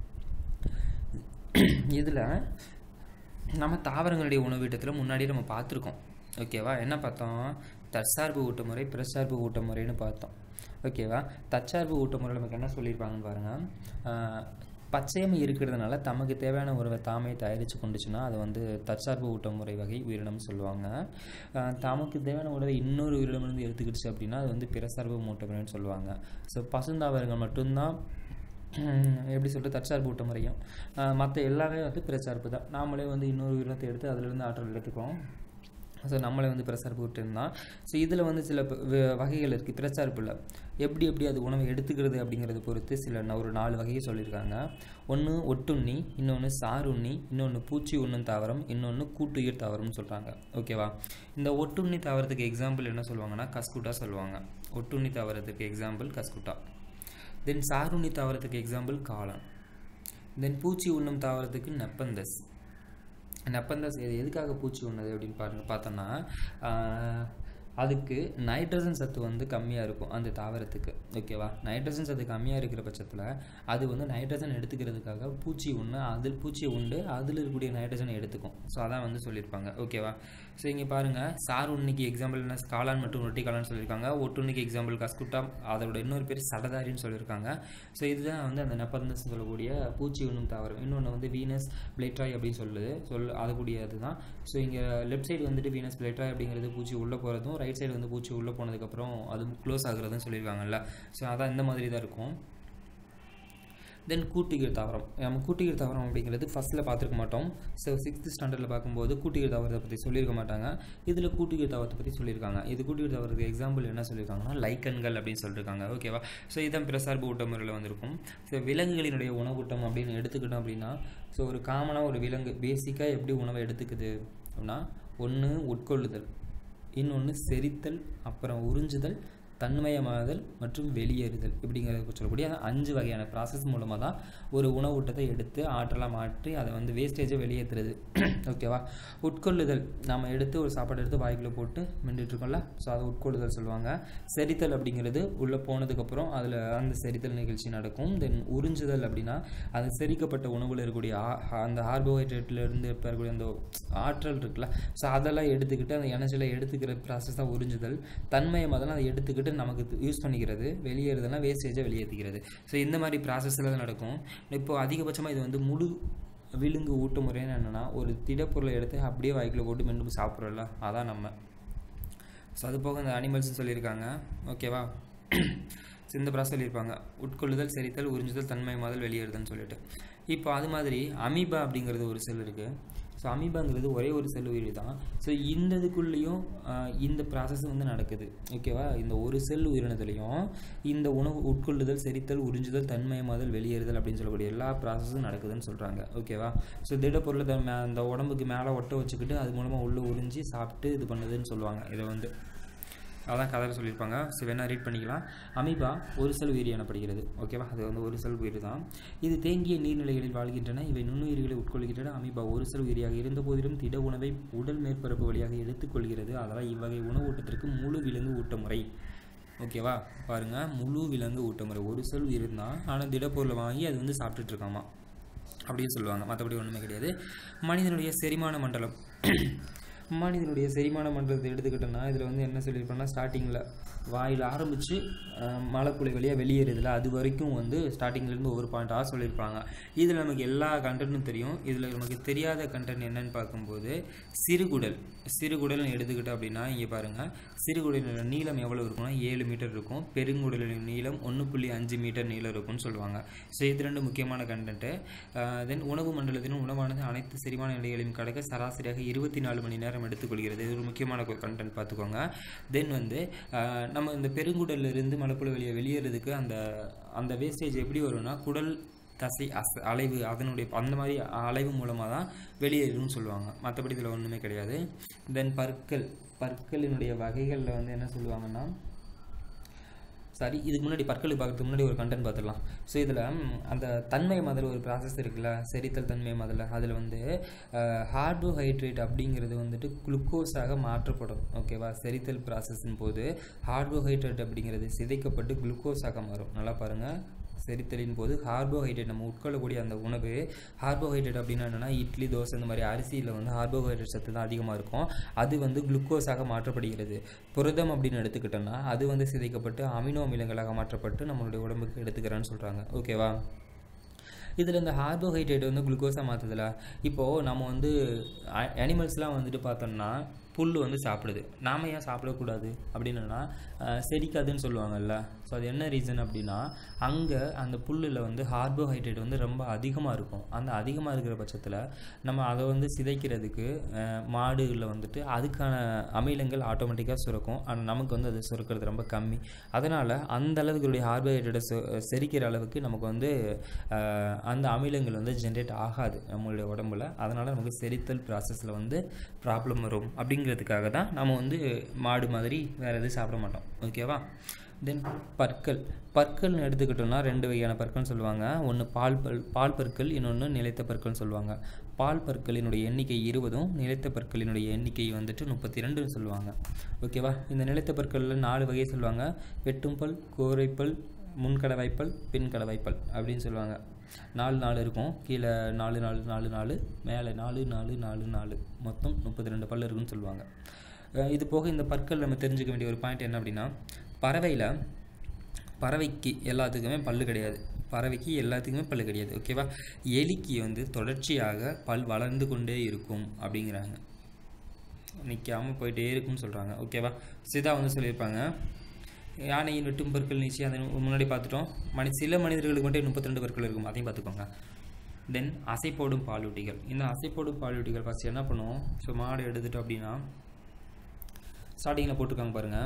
இதில் நம்ம தாவரங்களுடைய உணவீட்டத்தில் முன்னாடி நம்ம பார்த்துருக்கோம் ஓகேவா என்ன பார்த்தோம் தற்சார்பு ஊட்டமுறை பிறசார்பு ஊட்டமுறைன்னு பார்த்தோம் ஓகேவா தற்சார்பு ஊட்டமுறை நமக்கு என்ன சொல்லியிருப்பாங்கன்னு பாருங்கள் பச்சையமை இருக்கிறதுனால தமக்கு தேவையான உணவை தாமே தயாரித்து கொண்டுச்சுன்னா அது வந்து தற்சார்பு ஊட்டமுறை வகை உயிரினம் சொல்லுவாங்க ஆஹ் தமக்கு தேவையான உணவை இன்னொரு உயிரினமிருந்து எடுத்துக்கிடுச்சு அப்படின்னா அது வந்து பிறசார்பு ஊட்டமுறைன்னு சொல்லுவாங்க ஸோ பசுந்தாவரங்கள் மட்டும்தான் ஹம், எப்படி சொல்கிறது தற்சார்பு ஊட்ட முறையும் மற்ற எல்லாமே வந்து பிறச்சார்பு தான் நாமளே வந்து இன்னொரு உயிரினத்தை எடுத்து அதிலிருந்து ஆற்றல் எடுத்துக்குவோம் ஸோ நம்மளே வந்து பிரச்சார்பு விட்டுருந்தான் ஸோ இதில் வந்து சில ப- வ- வகைகள் இருக்குது பிரச்சார்பில் எப்படி எப்படி அது உணவை எடுத்துக்கிறது அப்படிங்கிறத பொறுத்து சில ந- ஒரு நாலு வகையை சொல்லியிருக்காங்க ஒன்று ஒட்டுண்ணி இன்னொன்று சாருண்ணி இன்னொன்று பூச்சி உண்ணும் தாவரம் இன்னொன்று கூட்டுயிர் தாவரம்னு சொல்கிறாங்க ஓகேவா இந்த ஒட்டுண்ணி தாவரத்துக்கு எக்ஸாம்பிள் என்ன சொல்லுவாங்கன்னா கஸ்குட்டா சொல்லுவாங்க ஒட்டுண்ணி தாவரத்துக்கு எக்ஸாம்பிள் கஸ்குட்டா தென் சாருண்ணி தாவரத்துக்கு எக்ஸாம்பிள் காளான் தென் பூச்சி உண்ணும் தாவரத்துக்கு நெப்பந்தஸ் நெப்பந்தஸ் இது எதுக்காக பூச்சி உண்ணது அப்படின்னு பாருங்க பார்த்தோன்னா ஆஹ், அதுக்கு நைட்ரஜன் சத்து வந்து கம்மியாக இருக்கும் அந்த தாவரத்துக்கு ஓகேவா நைட்ரஜன் சத்து கம்மியாக இருக்கிற பட்சத்தில் அது வந்து நைட்ரஜன் எடுத்துக்கிறதுக்காக பூச்சி உண்ணு அதில் பூச்சியை உண்டு அதில் இருக்கக்கூடிய நைட்ரஜனை எடுத்துக்கும் ஸோ அதான் வந்து சொல்லியிருப்பாங்க ஓகேவா ஸோ இங்கே பாருங்கள் சார் உண்ணிக்கு எக்ஸாம்பிள் என்ன காளான் மற்றும் ரொட்டி காளான் சொல்லியிருக்காங்க ஒட்டுண்ணிக்கு எக்ஸாம்பிள் கஸ்குட்டா அதோட இன்னொரு பேர் சடதாரின்னு சொல்லியிருக்காங்க ஸோ இதுதான் வந்து அந்த நெப்பர்னஸ் சொல்லக்கூடிய பூச்சி உண்ணும் தாவரம் இன்னொன்று வந்து வீனஸ் பிளேட்ராய் அப்படின்னு சொல்லுது சொல் அதுக்கூடிய அதுதான் ஸோ இங்கே லெஃப்ட் சைடு வந்துட்டு வீனஸ் பிளேட்ராய் அப்படிங்கிறது பூச்சி உள்ளே போகிறதும் ரைட் சைடு வந்து பூச்சி உள்ளே போனதுக்கப்புறம் அது க்ளோஸ் ஆகுறதுன்னு சொல்லியிருக்காங்கல்ல ஸோ அதான் இந்த மாதிரி தான் இருக்கும் தென் கூட்டுகீர் தாவரம் நம்ம கூட்டுகீர் தாவரம் அப்படிங்கிறது ஃபஸ்ட்டில் பார்த்துருக்க மாட்டோம் ஸோ சிக்ஸ்த் ஸ்டாண்டர்டில் பார்க்கும்போது கூட்டுகீர் தாவரத்தை பற்றி சொல்லியிருக்க மாட்டாங்க இதில் கூட்டுகீர் தாவரத்தை பற்றி சொல்லியிருக்காங்க இது கூட்டுகீர் தாவரத்துக்கு எக்ஸாம்பிள் என்ன சொல்லியிருக்காங்கன்னா லைக்கன்கள் அப்படின்னு சொல்லியிருக்காங்க ஓகேவா ஸோ இதான் பிரசார்பு ஊட்ட முறையில் வந்திருக்கும் ஸோ விலங்குகளினுடைய உணவூட்டம் அப்படின்னு எடுத்துக்கிட்டோம் அப்படின்னா ஸோ ஒரு காமனாக ஒரு விலங்கு பேசிக்காக எப்படி உணவை எடுத்துக்குது அப்படின்னா ஒன்று உட்கொள்ளுதல் இன்னொன்று செரித்தல் அப்புறம் உறிஞ்சுதல் தன்மயமாதல் மற்றும் வெளியேறுதல் இப்படிங்கிறத சொல்லக்கூடிய அந்த அஞ்சு வகையான ப்ராசஸ் மூலமாக தான் ஒரு உணவூட்டத்தை எடுத்து ஆற்றலாக மாற்றி அதை வந்து வேஸ்டேஜை வெளியேற்றுறது ஓகேவா உட்கொள்ளுதல் நம்ம எடுத்து ஒரு சாப்பாடு எடுத்து வாய்க்குள்ளே போட்டு மெண்டுட்ருக்கோம்ல ஸோ அதை உட்கொள்ளுதல் சொல்லுவாங்க செரித்தல் அப்படிங்கிறது உள்ளே போனதுக்கப்புறம் அதில் அந்த செரித்தல் நிகழ்ச்சி நடக்கும் தென் உறிஞ்சுதல் அப்படின்னா அந்த செரிக்கப்பட்ட உணவில் இருக்கக்கூடிய அந்த கார்போஹைட்ரேட்லேருந்து பெறக்கூடிய அந்த ஆற்றல் இருக்குல்ல ஸோ அதெல்லாம் எடுத்துக்கிட்டு அந்த எனர்ஜியில் எடுத்துக்கிற ப்ராசஸ் தான் உறிஞ்சுதல் தன்மயம் அதெல்லாம் அதை எடுத்துக்கிட்டு நமக்கு யூஸ் பண்ணிக்கிறது வெளியேறதுனா வேஸ்டேஜை வெளியேற்றிக்கிறது ஸோ இந்த மாதிரி ப்ராசஸில் தான் நடக்கும் இப்போ அதிகபட்சமாக இது வந்து முழு விழுங்கு ஊட்ட முறைன்னு என்னென்னா ஒரு திடப்பொருளை எடுத்து அப்படியே வாய்க்குள்ள போட்டு மென்று சாப்பிட்றோம்ல அதான் நம்ம ஸோ அது போக இந்த அனிமல்ஸ்னு சொல்லியிருக்காங்க ஓகேவா ஸோ இந்த ப்ராசஸ் சொல்லியிருப்பாங்க உட்கொள்ளுதல் செரித்தல் உறிஞ்சுதல் தன்மயமாதல் வெளியேறுதல்னு சொல்லிட்டு இப்போ அது மாதிரி அமீபா அப்படிங்கிறது ஒரு செல் இருக்குது ஸோ அமீபாங்கிறது ஒரே ஒரு செல் உயிரி தான் ஸோ இந்த இதுக்குள்ளேயும் இந்த ப்ராசஸ் வந்து நடக்குது ஓகேவா இந்த ஒரு செல் உயிரினத்துலேயும் இந்த உணவு உட்கொள்ளுதல் செரித்தல் உறிஞ்சுதல் தன்மயமாதல் வெளியேறுதல் அப்படின்னு சொல்லக்கூடிய எல்லா ப்ராசஸும் நடக்குதுன்னு சொல்கிறாங்க ஓகேவா ஸோ திடப்பொருளை த மே அந்த உடம்புக்கு மேலே ஒட்ட வச்சுக்கிட்டு அது மூலமாக உள்ளே உறிஞ்சி சாப்பிட்டு இது பண்ணுதுன்னு சொல்லுவாங்க இதை வந்து அதான் கதையில் சொல்லியிருப்பாங்க ஸோ வேணால் ரீட் பண்ணிக்கலாம் அமீபா ஒரு செல் உயிரி எனப்படுகிறது ஓகேவா அது வந்து ஒரு செல் உயிர் தான் இது தேங்கிய நீர்நிலைகளில் வாழ்கின்றன இவை நுண்ணுயிர்களை உட்கொள்கின்றன அமீபா ஒரு செல் உயிரியாக இருந்த போதிலும் திட உணவை உடல் மேற்பரப்பு வழியாக எடுத்துக்கொள்கிறது அதனால் இவ்வகை உணவு ஊட்டத்திற்கு முழு விலங்கு ஊட்ட முறை ஓகேவா பாருங்கள் முழு விலங்கு ஊட்ட முறை ஒரு செல் உயிர் தான் ஆனால் திடப்பொருளை வாங்கி அது வந்து சாப்பிட்டுட்டு இருக்காமா அப்படின்னு சொல்லுவாங்க மற்றபடி ஒன்றுமே கிடையாது மனிதனுடைய செரிமான மண்டலம் மனிதனுடைய செரிமான மண்டலத்தை எடுத்துக்கிட்டோன்னா இதில் வந்து என்ன சொல்லியிருப்போம்னா ஸ்டார்டிங்கில் வாயில் ஆரம்பித்து மலைக்குழி வழியாக வெளியேறுதில்ல அது வரைக்கும் வந்து ஸ்டார்டிங்லேருந்து ஒவ்வொரு பாயிண்ட்டாக சொல்லியிருப்பாங்க இதில் நமக்கு எல்லா கண்டென்ட்டும் தெரியும் இதில் நமக்கு தெரியாத கண்டென்ட் என்னன்னு பார்க்கும்போது சிறுகுடல் சிறுகுடல்னு எடுத்துக்கிட்டோம் அப்படின்னா இங்கே பாருங்கள் சிறுகுடலின் நீளம் எவ்வளோ இருக்கும்னா ஏழு மீட்டர் இருக்கும் பெருங்குடலின் நீளம் ஒன்று புள்ளி அஞ்சு மீட்டர் நீளம் இருக்கும்னு சொல்லுவாங்க ஸோ இது ரெண்டு முக்கியமான கண்டென்ட்டு தென் உணவு மண்டலத்திலும் உணவானது அனைத்து செரிமான நிலைகளையும் கடக்க சராசரியாக இருபத்தி நாலு மணி நேரம் எடுத்துக்கொள்கிறது இது ஒரு முக்கியமான கண்டென்ட் பார்த்துக்கோங்க தென் வந்து நம்ம இந்த பெருங்குடல்ல இருந்து மலைப்புழு வெளியே வெளியேறதுக்கு அந்த அந்த வேஸ்டேஜ் எப்படி வரும்னா குடல் தசை அச அலைவு அதனுடைய அந்த மாதிரி அலைவு மூலமாக தான் வெளியேறும்னு சொல்லுவாங்க மற்றபடி இதில் ஒன்றுமே கிடையாது தென் பற்கள் பற்களினுடைய வகைகளில் வந்து என்ன சொல்லுவாங்கன்னா சாரி இதுக்கு முன்னாடி பற்களுக்கு பார்க்கறதுக்கு முன்னாடி ஒரு கண்டென்ட் பார்த்துடலாம் ஸோ இதில் அந்த தன்மை மாதிரி ஒரு ப்ராசஸ் இருக்குல்ல செரித்தல் தன்மை மாதிரில அதில் வந்து கார்போஹைட்ரேட் அப்படிங்கிறது வந்துட்டு குளுக்கோஸாக மாற்றப்படும் ஓகேவா செரித்தல் ப்ராசஸின் போது கார்போஹைட்ரேட் அப்படிங்கிறது சிதைக்கப்பட்டு குளுக்கோஸாக மாறும் நல்லா பாருங்கள் செரித்தலின் போது கார்போஹைட்ரேட் நம்ம உட்கொள்ளக்கூடிய அந்த உணவு கார்போஹைட்ரேட் அப்படின்னா என்னென்னா இட்லி தோசை இந்த மாதிரி அரிசியில் வந்து கார்போஹைட்ரேட் சத்து தான் அதிகமாக இருக்கும் அது வந்து குளுக்கோஸாக மாற்றப்படுகிறது புரதம் அப்படின்னு எடுத்துக்கிட்டோம்னா அது வந்து சிதைக்கப்பட்டு அமினோ அமிலங்களாக மாற்றப்பட்டு நம்மளுடைய உடம்புக்கு எடுத்துக்கிறேன்னு சொல்கிறாங்க ஓகேவா இதில் இந்த கார்போஹைட்ரேட் வந்து குளுக்கோஸாக மாற்றுதில்ல இப்போது நம்ம வந்து அனிமல்ஸ்லாம் வந்துட்டு பார்த்தோம்னா புல் வந்து சாப்பிடுது நாம் ஏன் சாப்பிடக்கூடாது அப்படின்னா செரிக்காதுன்னு சொல்லுவாங்கல்ல ஸோ அது என்ன ரீசன் அப்படின்னா அங்கே அந்த புல்லில் வந்து கார்போஹைட்ரேட் வந்து ரொம்ப அதிகமாக இருக்கும் அந்த அதிகமாக இருக்கிற பட்சத்தில் நம்ம அதை வந்து சிதைக்கிறதுக்கு மாடுகளில் வந்துட்டு அதுக்கான அமிலங்கள் ஆட்டோமேட்டிக்காக சுரக்கும் ஆனால் நமக்கு வந்து அது சுரக்கிறது ரொம்ப கம்மி அதனால் அந்த அளவுக்குடைய கார்போஹைட்ரேட்டை செரிக்கிற அளவுக்கு நமக்கு வந்து அந்த அமிலங்கள் வந்து ஜென்ரேட் ஆகாது நம்மளுடைய உடம்புல அதனால் நமக்கு செரித்தல் ப்ராசஸில் வந்து ப்ராப்ளம் வரும் அப்படிங்கிறதுக்காக தான் நம்ம வந்து மாடு மாதிரி வேறு எதுவும் சாப்பிட மாட்டோம் ஓகேவா தென் பற்கள் பற்கள்னு எடுத்துக்கிட்டோம்னா ரெண்டு வகையான பற்கள்னு சொல்லுவாங்க ஒன்று பால் பல் பால் பற்கள் இன்னொன்று நிலைத்த பற்கள்னு சொல்லுவாங்க பால் பற்களினுடைய எண்ணிக்கை இருபதும் நிலைத்த பற்களினுடைய எண்ணிக்கை வந்துட்டு முப்பத்தி ரெண்டுன்னு சொல்லுவாங்க ஓகேவா இந்த நிலைத்த பற்களில் நாலு வகை சொல்லுவாங்க வெட்டும் பல் கோரைப்பல் முன்கடவாய்ப்பல் பின் கடவாய்ப்பல் அப்படின்னு சொல்லுவாங்க நாலு நாலு இருக்கும் கீழே நாலு நாலு நாலு நாலு மேலே நாலு நாலு நாலு நாலு மொத்தம் முப்பத்தி ரெண்டு பல் இருக்குன்னு சொல்லுவாங்க இது போக இந்த பற்கள் நம்ம தெரிஞ்சுக்க வேண்டிய ஒரு பாயிண்ட் என்ன அப்படின்னா பறவையில் பறவைக்கு எல்லாத்துக்குமே பல்லு கிடையாது பறவைக்கு எல்லாத்துக்குமே பல்லு கிடையாது ஓகேவா எலிக்கு வந்து தொடர்ச்சியாக பல் வளர்ந்து கொண்டே இருக்கும் அப்படிங்கிறாங்க நிற்காமல் போயிட்டே இருக்குன்னு சொல்கிறாங்க ஓகேவா சிதா வந்து சொல்லியிருப்பாங்க யானையின் வெட்டும் பற்கள் நிச்சயம் அதை முன்னாடி பார்த்துட்டோம் மனி சில மனிதர்களுக்கு மட்டும் முப்பத்தி ரெண்டு பற்கள் இருக்கும் அதையும் பார்த்துக்கோங்க தென் அசைப்போடும் பாலூட்டிகள் இந்த அசைப்போடும் பாலூட்டிகள் ஃபஸ்ட் என்ன பண்ணுவோம் ஸோ மாடு எடுத்துட்டோம் அப்படின்னா ஸ்டார்டிங்கில் போட்டிருக்காங்க பாருங்கள்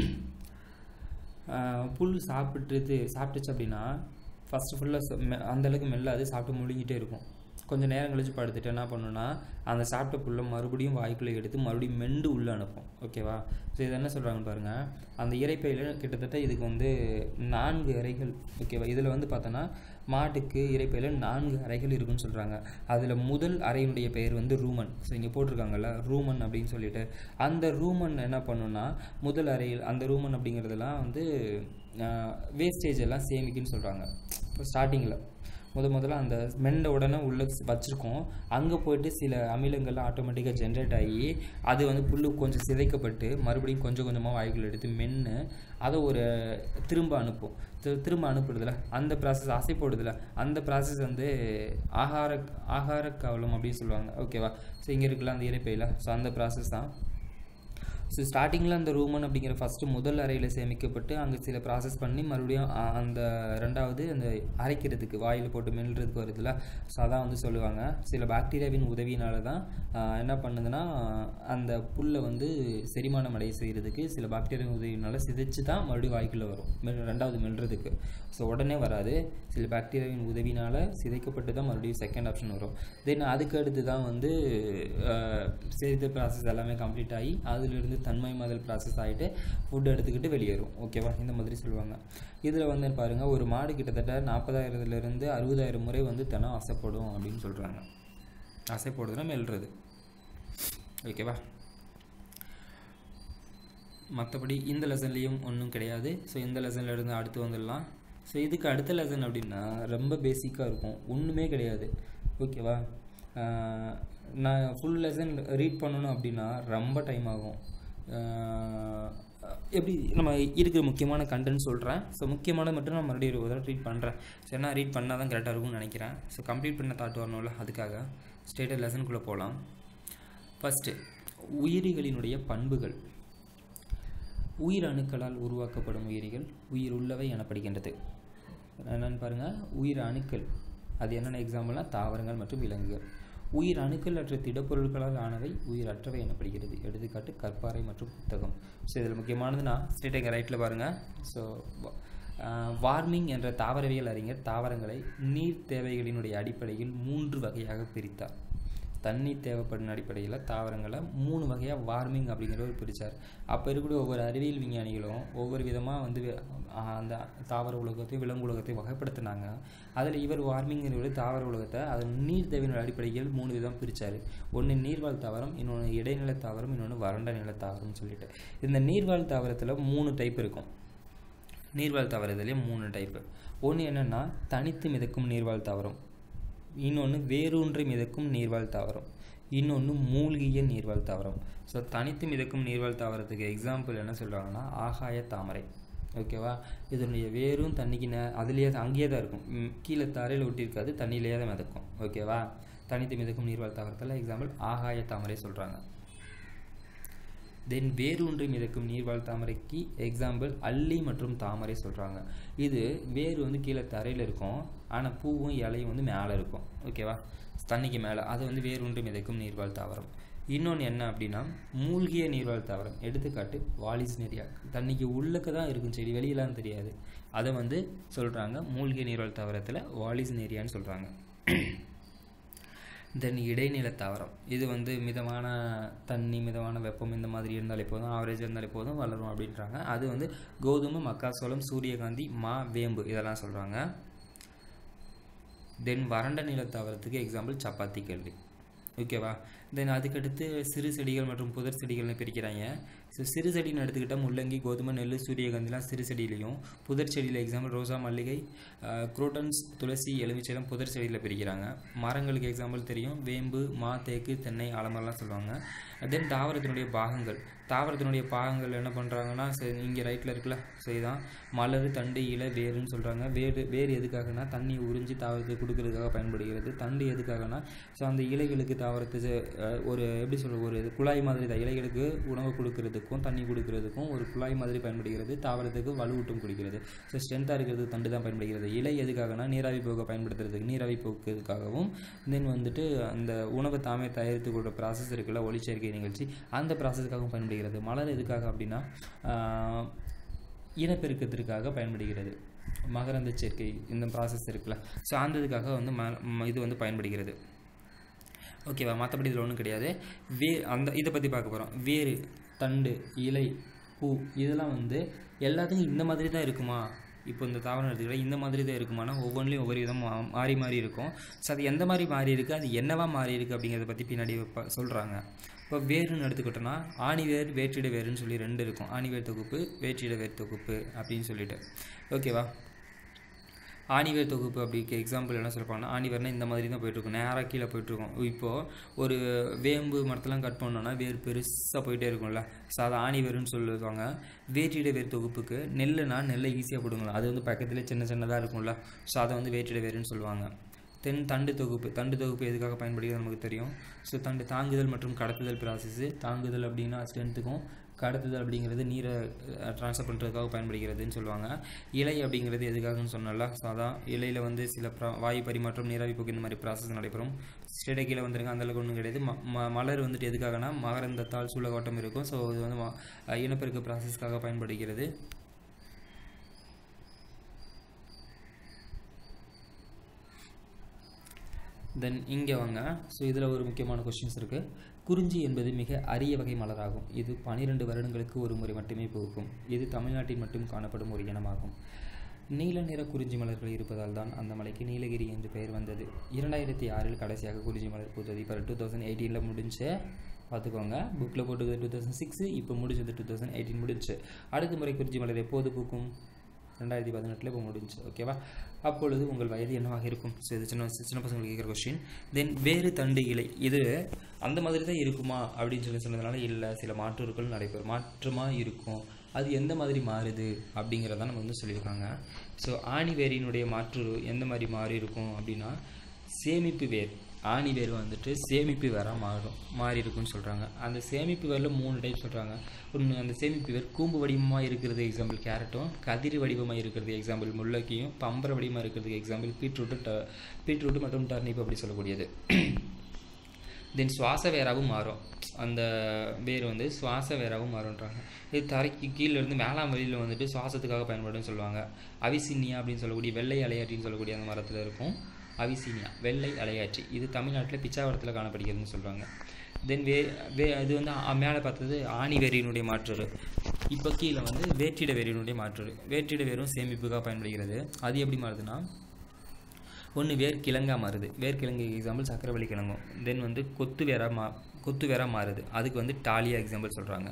புல் சாப்பிட்டுட்டு சாப்பிட்டுச்சு அப்படின்னா ஃபஸ்ட்டு ஃபுல்லாக அந்தளவுக்கு மெல்லாது சாப்பிட்டு முழுங்கிட்டே இருக்கும் கொஞ்சம் நேரம் கழிச்சு படுத்துட்டு என்ன பண்ணுன்னா அந்த சாப்பிட்ட புல்லை மறுபடியும் வாய்க்குள்ளே எடுத்து மறுபடியும் மெண்டு உள்ளே அனுப்பும் ஓகேவா ஸோ இது என்ன சொல்கிறாங்கன்னு பாருங்கள் அந்த இறைப்பையில் கிட்டத்தட்ட இதுக்கு வந்து நான்கு அறைகள் ஓகேவா இதில் வந்து பார்த்தோன்னா மாட்டுக்கு இறைப்பையில் நான்கு அறைகள் இருக்குன்னு சொல்கிறாங்க அதில் முதல் அறையினுடைய பெயர் வந்து ரூமன் ஸோ இங்கே போட்டிருக்காங்கல்ல ரூமன் அப்படின்னு சொல்லிட்டு அந்த ரூமன் என்ன பண்ணுன்னா முதல் அறையில் அந்த ரூமன் அப்படிங்கிறதெல்லாம் வந்து வேஸ்டேஜ் எல்லாம் சேமிக்குன்னு சொல்கிறாங்க இப்போ ஸ்டார்டிங்கில் முத முதல்ல அந்த மெண்ட உடனே உள்ளே வச்சுருக்கோம் அங்கே போயிட்டு சில அமிலங்கள் ஆட்டோமேட்டிக்காக ஜென்ரேட் ஆகி அது வந்து புல்லு கொஞ்சம் சிதைக்கப்பட்டு மறுபடியும் கொஞ்சம் கொஞ்சமாக வாய்க்குள்ள எடுத்து மென்று அதை ஒரு திரும்ப அனுப்பும் திரு- திரும்ப அனுப்புறதுல அந்த ப்ராசஸ் அசை போடுதுல அந்த ப்ராசஸ் வந்து ஆகார ஆகார கவலம் அப்படின்னு சொல்லுவாங்க ஓகேவா ஸோ இங்கே இருக்குல்ல அந்த இறைப்பையில் ஸோ அந்த ப்ராசஸ் தான் ஸோ ஸ்டார்டிங்கில் அந்த ரூமன் அப்படிங்கிற ஃபஸ்ட்டு முதல் அறையில் சேமிக்கப்பட்டு அங்கே சில ப்ராசஸ் பண்ணி மறுபடியும் அ- அந்த ரெண்டாவது அந்த அரைக்கிறதுக்கு வாயில் போட்டு மெல்றதுக்கு வருதுல்ல ஸோ அதான் வந்து சொல்லுவாங்க சில பாக்டீரியாவின் உதவியினால தான் ஆஹ், என்ன பண்ணுதுன்னா அந்த புல்லை வந்து செரிமானம் அடைய செய்கிறதுக்கு சில பாக்டீரியாவின் உதவியினால சிதைச்சு தான் மறுபடியும் வாய்க்குள்ளே வரும் மெல் ரெண்டாவது மெல்றதுக்கு ஸோ உடனே வராது சில பாக்டீரியாவின் உதவினால் சிதைக்கப்பட்டு தான் மறுபடியும் செகண்ட் ஆப்ஷன் வரும் தென் அதுக்கு அடுத்து தான் வந்து செய்த ப்ராசஸ் எல்லாமே கம்ப்ளீட் ஆகி அதிலிருந்து தன்மை மாதிரி ப்ராசஸ் ஆகிட்டு ஃபுட் எடுத்துக்கிட்டு வெளியேறும் ஓகேவா இந்த மாதிரி சொல்லுவாங்க இதில் வந்து பாருங்கள் ஒரு மாடு கிட்டத்தட்ட நாற்பதாயிரத்துலேருந்து அறுபதாயிரம் முறை வந்து தினம் அசைப்படும் அப்படின்னு சொல்கிறாங்க அசைப்போடுதுன்னா மெல்றது ஓகேவா மற்றபடி இந்த லெசன்லேயும் ஒன்றும் கிடையாது ஸோ இந்த லெசன்ல இருந்து அடுத்து வந்துடலாம் ஸோ இதுக்கு அடுத்த லெசன் அப்படின்னா ரொம்ப பேசிக்காக இருக்கும் ஒன்றுமே கிடையாது ஓகேவா ஆஹ் நான் ஃபுல் லெசன் ரீட் பண்ணணும் அப்படின்னா ரொம்ப டைம் ஆகும் ஆஹ் எப்படி நம்ம இருக்கிற முக்கியமான கண்டென்ட் சொல்கிறேன் ஸோ முக்கியமானது மட்டும் நான் மறுபடியும் ஒரு தடவை ரீட் பண்ணுறேன் சரி நான் ரீட் பண்ணால் தான் கரெக்டாக இருக்கும்னு நினைக்கிறேன் ஸோ கம்ப்ளீட் பண்ண தாட் வரணும்ல அதுக்காக ஸ்டேட்டட் லெசனுக்குள்ளே போகலாம் ஃபஸ்ட்டு உயிரிகளினுடைய பண்புகள் உயிர் அணுக்களால் உருவாக்கப்படும் உயிரிகள் உயிர் உள்ளவை எனப்படுகின்றது என்னன்னு பாருங்கள் உயிர் அணுக்கள் அது என்னென்ன எக்ஸாம்பிள்னா தாவரங்கள் மற்றும் விலங்குகள் உயிர் அணுக்கள் அற்ற திடப்பொருட்களால் ஆனவை உயிர் அற்றவை எனப்படுகிறது எடுத்துக்காட்டு கற்பாறை மற்றும் புத்தகம் ஸோ இதில் முக்கியமானதுன்னா ஸ்ட்ரெயிட் ரைட்டில் பாருங்கள் ஸோ வார்மிங் என்ற தாவரவியல் அறிஞர் தாவரங்களை நீர் தேவைகளினுடைய அடிப்படையில் மூன்று வகையாக பிரித்தார் தண்ணீர் தேவைப்படும் அடிப்படையில் தாவரங்களை மூணு வகையாக வார்மிங் அப்படிங்கிறவர் பிரித்தார் அப்போ இருக்கக்கூடிய ஒவ்வொரு அறிவியல் விஞ்ஞானிகளும் ஒவ்வொரு விதமாக வந்து வி- ஆஹ் அந்த தாவர உலகத்தையும் விலங்கு உலகத்தையும் வகைப்படுத்தினாங்க அதில் இவர் வார்மிங்கிறவர் தாவர உலகத்தை அது நீர் தேவையின் அடிப்படையில் மூணு விதம் பிரித்தார் ஒன்று நீர்வாழ் தாவரம் இன்னொன்று இடைநில தாவரம் இன்னொன்று வறண்ட நில தாவரம்னு சொல்லிட்டு இந்த நீர்வாழ் தாவரத்தில் மூணு டைப் இருக்கும் நீர்வாழ் தாவரத்துலேயே மூணு டைப்பு ஒன்று என்னென்னா தனித்து மிதக்கும் நீர்வாழ் தாவரம் இன்னொன்று வேரூன்றி மிதக்கும் நீர்வாழ் தாவரம் இன்னொன்று மூழ்கிய நீர்வாழ் தாவரம் ஸோ தனித்து மிதக்கும் நீர்வாழ் தாவரத்துக்கு எக்ஸாம்பிள் என்ன சொல்கிறாங்கன்னா ஆகாய தாமரை ஓகேவா இதனுடைய வேரும் தண்ணிக்கு நே அதுலேயே தான் அங்கேயே தான் இருக்கும் ம், கீழே தரையில் ஒட்டியிருக்காது தண்ணியிலேயே தான் மிதக்கும் ஓகேவா தனித்து மிதக்கும் நீர்வாழ் தாவரத்தில் எக்ஸாம்பிள் ஆகாய தாமரை சொல்கிறாங்க தென் வேரூன்றி மிதக்கும் நீர்வாழ் தாமரைக்கு எக்ஸாம்பிள் அல்லி மற்றும் தாமரை சொல்கிறாங்க இது வேர் வந்து கீழே தரையில் இருக்கும் ஆனால் பூவும் இலையும் வந்து மேலே இருக்கும் ஓகேவா தண்ணிக்கு மேலே அது வந்து வேரூன்றி மிதக்கும் நீர்வாழ் தாவரம் இன்னொன்று என்ன அப்படின்னா மூழ்கிய நீர்வாழ் தாவரம் எடுத்துக்காட்டு வாலிஸ் நெறியா தண்ணிக்கு உள்ளக்க தான் இருக்கும் செடி வெளியெல்லாம் தெரியாது அதை வந்து சொல்கிறாங்க மூழ்கிய நீர்வாழ் தாவரத்தில் வாலிஸ் நெறியான்னு சொல்கிறாங்க தென் இடைநில தாவரம் இது வந்து மிதமான தண்ணி மிதமான வெப்பம் இந்த மாதிரி இருந்தாலே போதும் ஆவரேஜாக இருந்தாலே போதும் வளரும் அப்படின்றாங்க அது வந்து கோதுமை மக்காசோளம் சூரியகாந்தி மா வேம்பு இதெல்லாம் சொல்கிறாங்க தென் வறண்ட நில தாவரத்துக்கு எக்ஸாம்பிள் சப்பாத்தி கல்வி ஓகேவா தென் அதுக்கடுத்து சிறு செடிகள் மற்றும் புதர் செடிகள்னு பிரிக்கிறாங்க ஸோ சிறு செடின்னு எடுத்துக்கிட்டால் முள்ளங்கி கோதுமை நெல் சூரியகாந்திலாம் சிறு செடியிலையும் புதர் செடியில் எக்ஸாம்பிள் ரோசா மல்லிகை குரோட்டன்ஸ் துளசி எலுமிச்சைலாம் புதர் செடியில் பிரிக்கிறாங்க மரங்களுக்கு எக்ஸாம்பிள் தெரியும் வேம்பு மா தேக்கு தென்னை ஆலமரம்லாம் சொல்லுவாங்க தென் தாவரத்தினுடைய பாகங்கள் தாவரத்தினுடைய பாகங்கள் என்ன பண்ணுறாங்கன்னா சரி இங்கே ரைட்டில் இருக்குல்ல ஸோ இதுதான் மலர் தண்டு இலை வேருன்னு சொல்கிறாங்க வேறு வேர் எதுக்காகனா தண்ணி உறிஞ்சி தாவரத்துக்கு கொடுக்கறதுக்காக பயன்படுகிறது தண்டு எதுக்காகனா ஸோ அந்த இலைகளுக்கு தாவரத்து அஹ், ஒரு எப்படி சொல்ற ஒரு குழாய் மாதிரி தான் இலைகளுக்கு உணவு கொடுக்கறதுக்கும் தண்ணி கொடுக்கறதுக்கும் ஒரு குழாய் மாதிரி பயன்படுகிறது தாவரத்துக்கு வலுவூட்டும் கொடுக்கிறது ஸோ ஸ்ட்ரென்த்தாக இருக்கிறதுக்கு தண்டு தான் பயன்படுகிறது இலை எதுக்காகனா நீராவி போக்க பயன்படுத்துறதுக்கு நீராவி போக்குறதுக்காகவும் தென் வந்துட்டு அந்த உணவை தாமே தயாரித்து கொடுக்குற ப்ராசஸ் இருக்குல்ல ஒளிச்சேர்க்கை நிகழ்ச்சி அந்த ப்ராசஸ்க்காகவும் பயன்படுகிறது மலர் எதுக்காக அப்படின்னா ஆஹ், இனப்பெருக்கத்திற்காக பயன்படுகிறது மகரந்த சேர்க்கை இந்த ப்ராசஸ் இருக்குல்ல ஸோ அந்த இதுக்காக வந்து ம ம- இது வந்து பயன்படுகிறது ஓகேவா மற்றபடி இதில் ஒன்றும் கிடையாது வே அந்த இதை பற்றி பார்க்க போகிறோம் வேறு தண்டு இலை பூ இதெல்லாம் வந்து எல்லாத்துக்கும் இந்த மாதிரி தான் இருக்குமா இப்போ இந்த தாவரம் எடுத்துக்கிட்டால் இந்த மாதிரி தான் இருக்குமானா ஒவ்வொன்றிலையும் ஒவ்வொரு விதம் மா- மாறி மாறி இருக்கும் ஸோ அது எந்த மாதிரி மாறி இருக்குது அது என்னவா மாறி இருக்குது அப்படிங்கிறத பற்றி பின்னாடி சொல்கிறாங்க இப்போ வேருன்னு எடுத்துக்கிட்டோன்னா ஆணிவேர் வேற்றிட வேருன்னு சொல்லி ரெண்டு இருக்கும் ஆணிவேர் தொகுப்பு வேற்றிட வேர் தொகுப்பு அப்படின்னு சொல்லிட்டு ஓகேவா ஆணிவேர் தொகுப்பு அப்படிக்கு எக்ஸாம்பிள் என்ன சொல்லுவாங்கன்னா ஆணிவேர்னா இந்த மாதிரி தான் போயிட்டுருக்கும் நேராக கீழே போயிட்டுருக்கும் இப்போது ஒரு வேம்பு மரத்தெல்லாம் கட் பண்ணோன்னா வேர் பெருசாக போயிட்டே இருக்கும்ல ஸோ அதை ஆணிவேர்னு சொல்லுவாங்க வேற்றிட வேர் தொகுப்புக்கு நெல்லுனா நெல்லை ஈஸியாக பிடுங்கலாம் அது வந்து பக்கத்துலேயே சின்ன சின்னதாக இருக்கும்ல ஸோ அதை வந்து வேற்றிட வேருன்னு சொல்லுவாங்க தென் தண்டு தொகுப்பு தண்டு தொகுப்பு எதுக்காக பயன்படுகிறது நமக்கு தெரியும் ஸோ தண்டு தாங்குதல் மற்றும் கடத்துதல் ப்ராசஸ்ஸு தாங்குதல் அப்படின்னா ஸ்ட்ரென்த்துக்கும் கடத்துதல் அப்படிங்கிறது நீரை ட்ரான்ஸ்ஃபர் பண்ணுறதுக்காக பயன்படுகிறதுன்னு சொல்லுவாங்க இலை அப்படிங்கிறது எதுக்காகன்னு சொன்னல ஸோ அதான் இலையில் வந்து சில ப்ரா வாயு பரிமாற்றம் நீராவி போக்கு இந்த மாதிரி ப்ராசஸ் நடைபெறும் ஸ்டேட்டை கீழே வந்துருங்க அந்தளவுக்கு ஒன்றும் கிடையாது ம ம- மலர் வந்துட்டு எதுக்காகனா மகரந்தத்தால் சூழகோட்டம் இருக்கும் ஸோ இது வந்து ம- இனப்பெருக்க ப்ராசஸ்க்காக பயன்படுகிறது தென் இங்கே வாங்க ஸோ இதில் ஒரு முக்கியமான கொஸ்டின்ஸ் இருக்குது குறிஞ்சி என்பது மிக அரிய வகை மலராகும் இது பனிரெண்டு வருடங்களுக்கு ஒரு முறை மட்டுமே பூக்கும் இது தமிழ்நாட்டில் மட்டும் காணப்படும் ஒரு இனமாகும் நீல நிற குறிஞ்சி மலர்கள் இருப்பதால் தான் அந்த மலைக்கு நீலகிரி என்று பெயர் வந்தது இரண்டாயிரத்தி ஆறில் கடைசியாக குறிஞ்சி மலர் பூத்தது இப்போ டூ தௌசண்ட் எயிட்டீனில் முடிஞ்சு பார்த்துக்கோங்க புக்கில் போட்டுக்கிறது டூ தௌசண்ட் சிக்ஸ் இப்போ முடிஞ்சது டூ தௌசண்ட் எயிட்டீன் முடிஞ்சு அடுத்த முறை குறிஞ்சி மலர் எப்போது பூக்கும் ரெண்டாயிரத்தி பதினெட்டில் இப்போ முடிஞ்சு ஓகேவா அப்பொழுது உங்கள் வயது என்னவாக இருக்கும் ஸோ இது சின்ன சின்ன பசங்களுக்கு கேட்குற கொஸ்டின் தென் வேறு தண்டு இலை இது அந்த மாதிரி தான் இருக்குமா அப்படின்னு சொல்லி சொன்னதுனால இல்லை சில மாற்றுகள் நடைபெறும் மாற்றமாக இருக்கும் அது எந்த மாதிரி மாறுது அப்படிங்கிறத நம்ம வந்து சொல்லியிருக்காங்க ஸோ ஆணி வேரினுடைய மாற்று எந்த மாதிரி மாறி இருக்கும் அப்படின்னா சேமிப்பு வேர் ஆணி வேர் வந்துட்டு சேமிப்பு வேராக மாறும் மாறி இருக்குன்னு சொல்கிறாங்க அந்த சேமிப்பு வேரில் மூணு டைப் சொல்கிறாங்க ஒன்று அந்த சேமிப்பு வேர் கூம்பு வடிவமாக இருக்கிறது எக்ஸாம்பிள் கேரட்டும் கதிர் வடிவமாக இருக்கிறது எக்ஸாம்பிள் முள்ளக்கியும் பம்பர வடிவமாக இருக்கிறதுக்கு எக்ஸாம்பிள் பீட்ரூட்டு ட பீட்ரூட்டு மற்றும் டர்னிப் அப்படி சொல்லக்கூடியது தென் சுவாச வேராகவும் மாறும் அந்த வேர் வந்து சுவாச வேராகவும் மாறுன்றாங்க இது தரைக்கு கீழே இருந்து வேளாண் வழியில் வந்துட்டு சுவாசத்துக்காக பயன்படுன்னு சொல்லுவாங்க அவிசினியா அப்படின்னு சொல்லக்கூடிய வெள்ளை அலையாற்றின்னு சொல்லக்கூடிய அந்த மரத்தில் இருக்கும் அவிசீனியா வெள்ளை அலையாற்றி இது தமிழ்நாட்டில் பிச்சாவரத்தில் காணப்படுகிறதுன்னு சொல்கிறாங்க தென் வே வே இது வந்து ஆ- மேலே பார்த்தது ஆணி வேரியினுடைய மாற்றுரு இப்போ கீழே வந்து வேற்றிட வேரியினுடைய மாற்றுரு வேற்றிட வேரும் சேமிப்புக்காக பயன்படுகிறது அது எப்படி மாறுதுன்னா ஒன்று வேர் கிழங்கா மாறுது வேர் கிழங்கு எக்ஸாம்பிள் சக்கரவள்ளி கிழங்கும் தென் வந்து கொத்து வேரா மா கொத்து வேரா மாறுது அதுக்கு வந்து டாலியா எக்ஸாம்பிள் சொல்கிறாங்க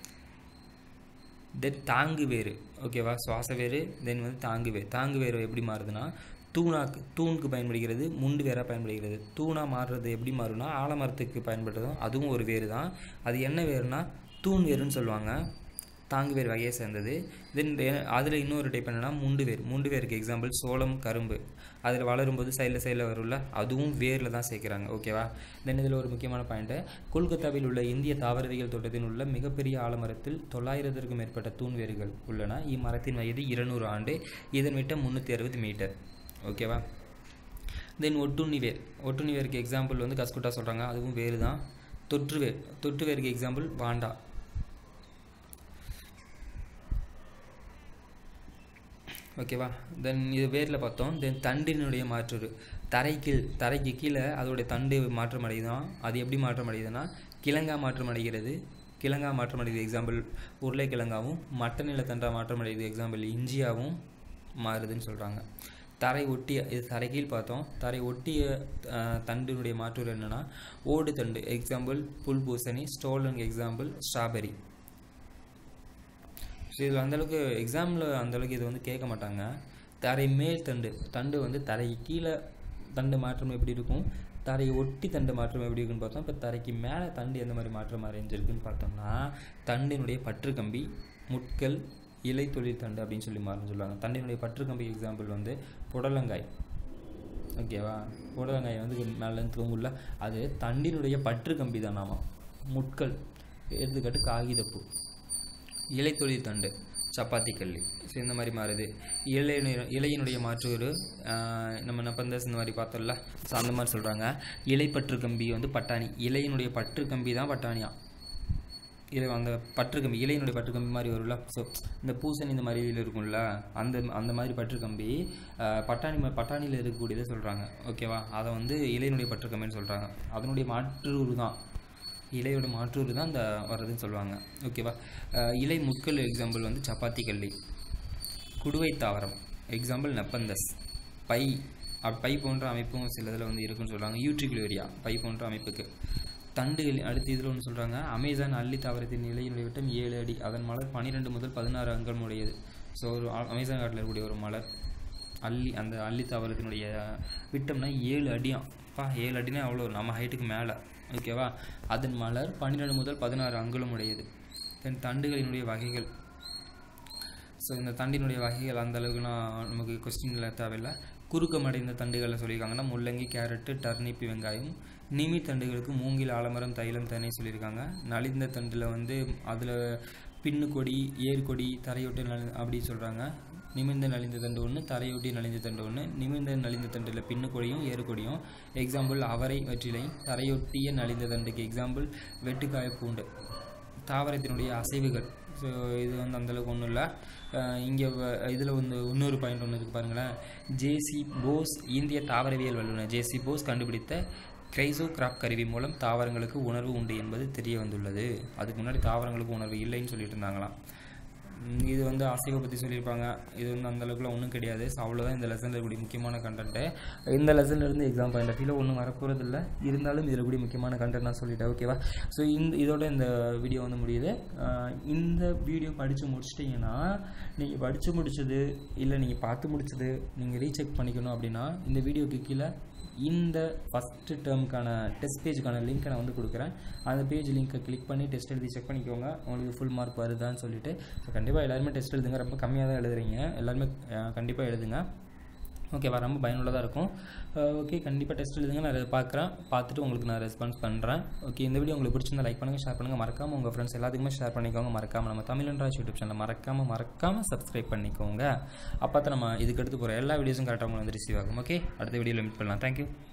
தென் தாங்கு வேறு ஓகேவா சுவாச வேறு தென் வந்து தாங்கு வேர் தாங்கு வேறு எப்படி மாறுதுன்னா தூணாக்கு தூணுக்கு பயன்படுகிறது முண்டு வேறாக பயன்படுகிறது தூணாக மாறுறது எப்படி மாறும்னா ஆலமரத்துக்கு பயன்படுறதும் அதுவும் ஒரு வேறு தான் அது என்ன வேறுனா தூண் வேருன்னு சொல்லுவாங்க தாங்கு வேர் வகையை சேர்ந்தது தென் அதில் இன்னொரு டைப் என்னன்னா முண்டு வேர் முண்டு வேருக்கு எக்ஸாம்பிள் சோளம் கரும்பு அதில் வளரும்போது சைடில் சைடில் வரும்ல அதுவும் வேரில் தான் சேர்க்குறாங்க ஓகேவா தென் இதில் ஒரு முக்கியமான பாயிண்ட்டு கொல்கத்தாவில் உள்ள இந்திய தாவரவியல் தோட்டத்தில் உள்ள மிகப்பெரிய ஆலமரத்தில் தொள்ளாயிரத்திற்கும் மேற்பட்ட தூண் வேர்கள் உள்ளன இம்மரத்தின் வயது இருநூறு ஆண்டு இதன் விட்டம் முந்நூற்றி அறுபது மீட்டர் ஓகேவா தென் ஒட்டுண்ணி வேர் ஒட்டுண்ணி வேருக்கு எக்ஸாம்பிள் வந்து கஸ்குட்டா சொல்கிறாங்க அதுவும் வேறு தான் தொற்று வேர் தொற்று வேருக்கு எக்ஸாம்பிள் வாண்டா ஓகேவா தென் இது வேரில் பார்த்தோம் தென் தண்டினுடைய மாற்று தரைக்கு தரைக்கு கீழே அதோடைய தண்டு மாற்றம் அடையுதான் அது எப்படி மாற்றம் அடையுதுன்னா கிழங்கா மாற்றம் அடைகிறது கிழங்கா மாற்றம் அடையுது எக்ஸாம்பிள் உருளைக்கிழங்காவும் மட்ட நிலத்தண்டா மாற்றம் அடையுது எக்ஸாம்பிள் இஞ்சியாவும் மாறுதுன்னு சொல்கிறாங்க தரை ஒட்டிய இது தரைக்கீழ் பார்த்தோம் தரை ஒட்டிய அஹ், தண்டினுடைய மாற்று என்னென்னா ஓடு தண்டு எக்ஸாம்பிள் புல் பூசணி ஸ்டோலன் எக்ஸாம்பிள் ஸ்ட்ராபெரி ஸோ இதில் அந்தளவுக்கு எக்ஸாமில் அந்தளவுக்கு இது வந்து கேட்க மாட்டாங்க தரை மேல் தண்டு தண்டு வந்து தரை கீழே தண்டு மாற்றம் எப்படி இருக்கும் தரையை ஒட்டி தண்டு மாற்றம் எப்படி இருக்குன்னு பார்த்தோம் இப்போ தரைக்கு மேலே தண்டு எந்த மாதிரி மாற்றம் அடைஞ்சிருக்குன்னு பார்த்தோம்னா தண்டினுடைய பற்று கம்பி முட்கள் இலை தொழில் தண்டு அப்படின்னு சொல்லி மாறுன்னு சொல்லுவாங்க தண்டினுடைய பற்று கம்பி எக்ஸாம்பிள் வந்து புடலங்காய் ஓகேவா புடலங்காய் வந்து மேலேருந்து தூங்குள்ள அது தண்டினுடைய பற்று கம்பி தான் நாம முட்கள் எடுத்துக்காட்டு காகிதப்பூ இலை தொழில் தண்டு சப்பாத்தி கல்லி ஸோ இந்த மாதிரி மாறுது இலை இலையினுடைய மாற்று ஒரு ஆஹ், நம்ம நப்பந்தஸ் இந்த மாதிரி பார்த்தோம்ல ஸோ அந்த மாதிரி சொல்கிறாங்க இலை பற்று கம்பி வந்து பட்டாணி இலையினுடைய பற்று கம்பி தான் பட்டாணியா இலை அந்த பற்று கம்பி இலையினுடைய பற்று கம்பி மாதிரி வரும்ல ஸோ இந்த பூசணி இந்த மாதிரி இதில் இருக்கும்ல அந்த அந்த மாதிரி பற்று கம்பி ஆஹ், பட்டாணி ம- பட்டாணியில் இருக்கக்கூடியதை சொல்கிறாங்க ஓகேவா அதை வந்து இலையினுடைய பற்று கம்பின்னு சொல்கிறாங்க அதனுடைய மாற்று தான் இலையோட மாற்றூர் தான் அந்த வர்றதுன்னு சொல்லுவாங்க ஓகேவா அஹ் இலை முட்கள் எக்ஸாம்பிள் வந்து சப்பாத்தி கல்லி குடுவை தாவரம் எக்ஸாம்பிள் நெப்பந்தஸ் பை அப் பை போன்ற அமைப்பும் சில இதில் வந்து இருக்குன்னு சொல்கிறாங்க யூட்ரிகுலேரியா பை போன்ற அமைப்புக்கு தண்டுகள் அடுத்து இதில் ஒன்று சொல்கிறாங்க அமேசான் அல்லி தாவரத்தின் இலையினுடைய விட்டம் ஏழு அடி அதன் மலர் பன்னிரெண்டு முதல் பதினாறு அங்கம் உடையது ஸோ ஒரு அ- அமேசான் காட்டில் இருக்கக்கூடிய ஒரு மலர் அல்லி அந்த அல்லி தாவரத்தினுடைய விட்டம்னா ஏழு அடியாம் பா ஏழு அடினா அவ்வளோ நம்ம ஹைட்டுக்கு மேலே ஓகேவா அதன் மலர் பன்னிரெண்டு முதல் பதினாறு அங்குலம் உடையது தென் தண்டுகளினுடைய வகைகள் ஸோ இந்த தண்டினுடைய வகைகள் அந்த அளவுக்குலாம் நமக்கு கொஸ்டினில் தேவையில்லை குறுக்கமடைந்த தண்டுகளை சொல்லியிருக்காங்கன்னா முள்ளங்கி கேரட்டு டர்னிப் வெங்காயம் நிமி தண்டுகளுக்கு மூங்கில் ஆலமரம் தைலம் தேனை சொல்லியிருக்காங்க நலிந்த தண்டில் வந்து அதில் பின்னு கொடி ஏர்கொடி தரையொட்டு நலி அப்படி சொல்கிறாங்க நிமிர்ந்த நலிந்த தண்டு ஒன்று தரையொட்டி நலிந்த தண்டு ஒன்று நிமிர்ந்த நலிந்த தண்டில் பின்னு கொடியும் ஏறுகொடியும் எக்ஸாம்பிள் அவரை வெற்றிலை தரையொட்டிய நலிந்த தண்டுக்கு எக்ஸாம்பிள் வெட்டுக்காய பூண்டு தாவரத்தினுடைய அசைவுகள் ஸோ இது வந்து அந்தளவுக்கு ஒன்றும் இல்லை இங்கே இதில் வந்து இன்னொரு பாயிண்ட் ஒன்று இருக்குது பாருங்களேன் ஜேசி போஸ் இந்திய தாவரவியல் வல்லுநர் ஜேசி போஸ் கண்டுபிடித்த கிரைசோகிராப் கருவி மூலம் தாவரங்களுக்கு உணர்வு உண்டு என்பது தெரிய வந்துள்ளது அதுக்கு முன்னாடி தாவரங்களுக்கு உணர்வு இல்லைன்னு சொல்லிட்டு இருந்தாங்களாம் ம், இது வந்து அசைவை பற்றி சொல்லியிருப்பாங்க இது வந்து அந்த அளவுக்குலாம் ஒன்றும் கிடையாது ஸோ அவ்வளோதான் இந்த லெசனில் இருக்கக்கூடிய முக்கியமான கண்டென்ட்டு இந்த லெசன்ல இருந்து எக்ஸாம் பாயிண்ட் ஆஃப் வியூவில் ஒன்றும் வரப்போகிறது இல்லை இருந்தாலும் இதில் கூடிய முக்கியமான கண்டென்ட் நான் சொல்லிட்டேன் ஓகேவா ஸோ இந்த இதோட இந்த வீடியோ வந்து முடியுது ஆஹ் இந்த வீடியோ படித்து முடிச்சிட்டிங்கன்னா நீங்கள் படித்து முடிச்சது இல்லை நீங்கள் பார்த்து முடிச்சது நீங்கள் ரீசெக் பண்ணிக்கணும் அப்படின்னா இந்த வீடியோக்கு கீழே இந்த ஃபஸ்ட்டு டேர்முக்கான டெஸ்ட் பேஜுக்கான லிங்க்கை நான் வந்து கொடுக்குறேன் அந்த பேஜ் லிங்க்கை கிளிக் பண்ணி டெஸ்ட் எழுதி செக் பண்ணிக்கோங்க உங்களுக்கு ஃபுல் மார்க் வருதான்னு சொல்லிட்டு ஸோ கண்டிப்பாக எல்லாருமே டெஸ்ட் எழுதுங்க ரொம்ப கம்மியாக தான் எழுதுறீங்க எல்லாருமே கண்டிப்பாக எழுதுங்க ஓகேவா ரொம்ப பயனுள்ளதாக இருக்கும் ஓகே கண்டிப்பாக டெஸ்ட் எழுதுங்க நான் அதை பார்க்குறேன் பார்த்துட்டு உங்களுக்கு நான் ரெஸ்பான்ஸ் பண்ணுறேன் ஓகே இந்த வீடியோ உங்களுக்கு பிடிச்சிருந்தா லைக் பண்ணுங்கள் ஷேர் பண்ணுங்கள் மறக்காமல் உங்கள் ஃப்ரெண்ட்ஸ் எல்லாத்துக்குமே ஷேர் பண்ணிக்கோங்க மறக்காமல் நம்ம தமிழன்ராஜ் யூடியூப் சேனல் மறக்காமல் மறக்காமல் சப்ஸ்கிரைப் பண்ணிக்கோங்க அப்போ தான் நம்ம இதுக்கு அடுத்து போகிற எல்லா வீடியோஸும் கரெக்டாக உங்களுக்கு வந்து ரிசீவ் ஆகும் ஓகே அடுத்த வீடியோவில் மீட் பண்ணலாம் தேங்க்யூ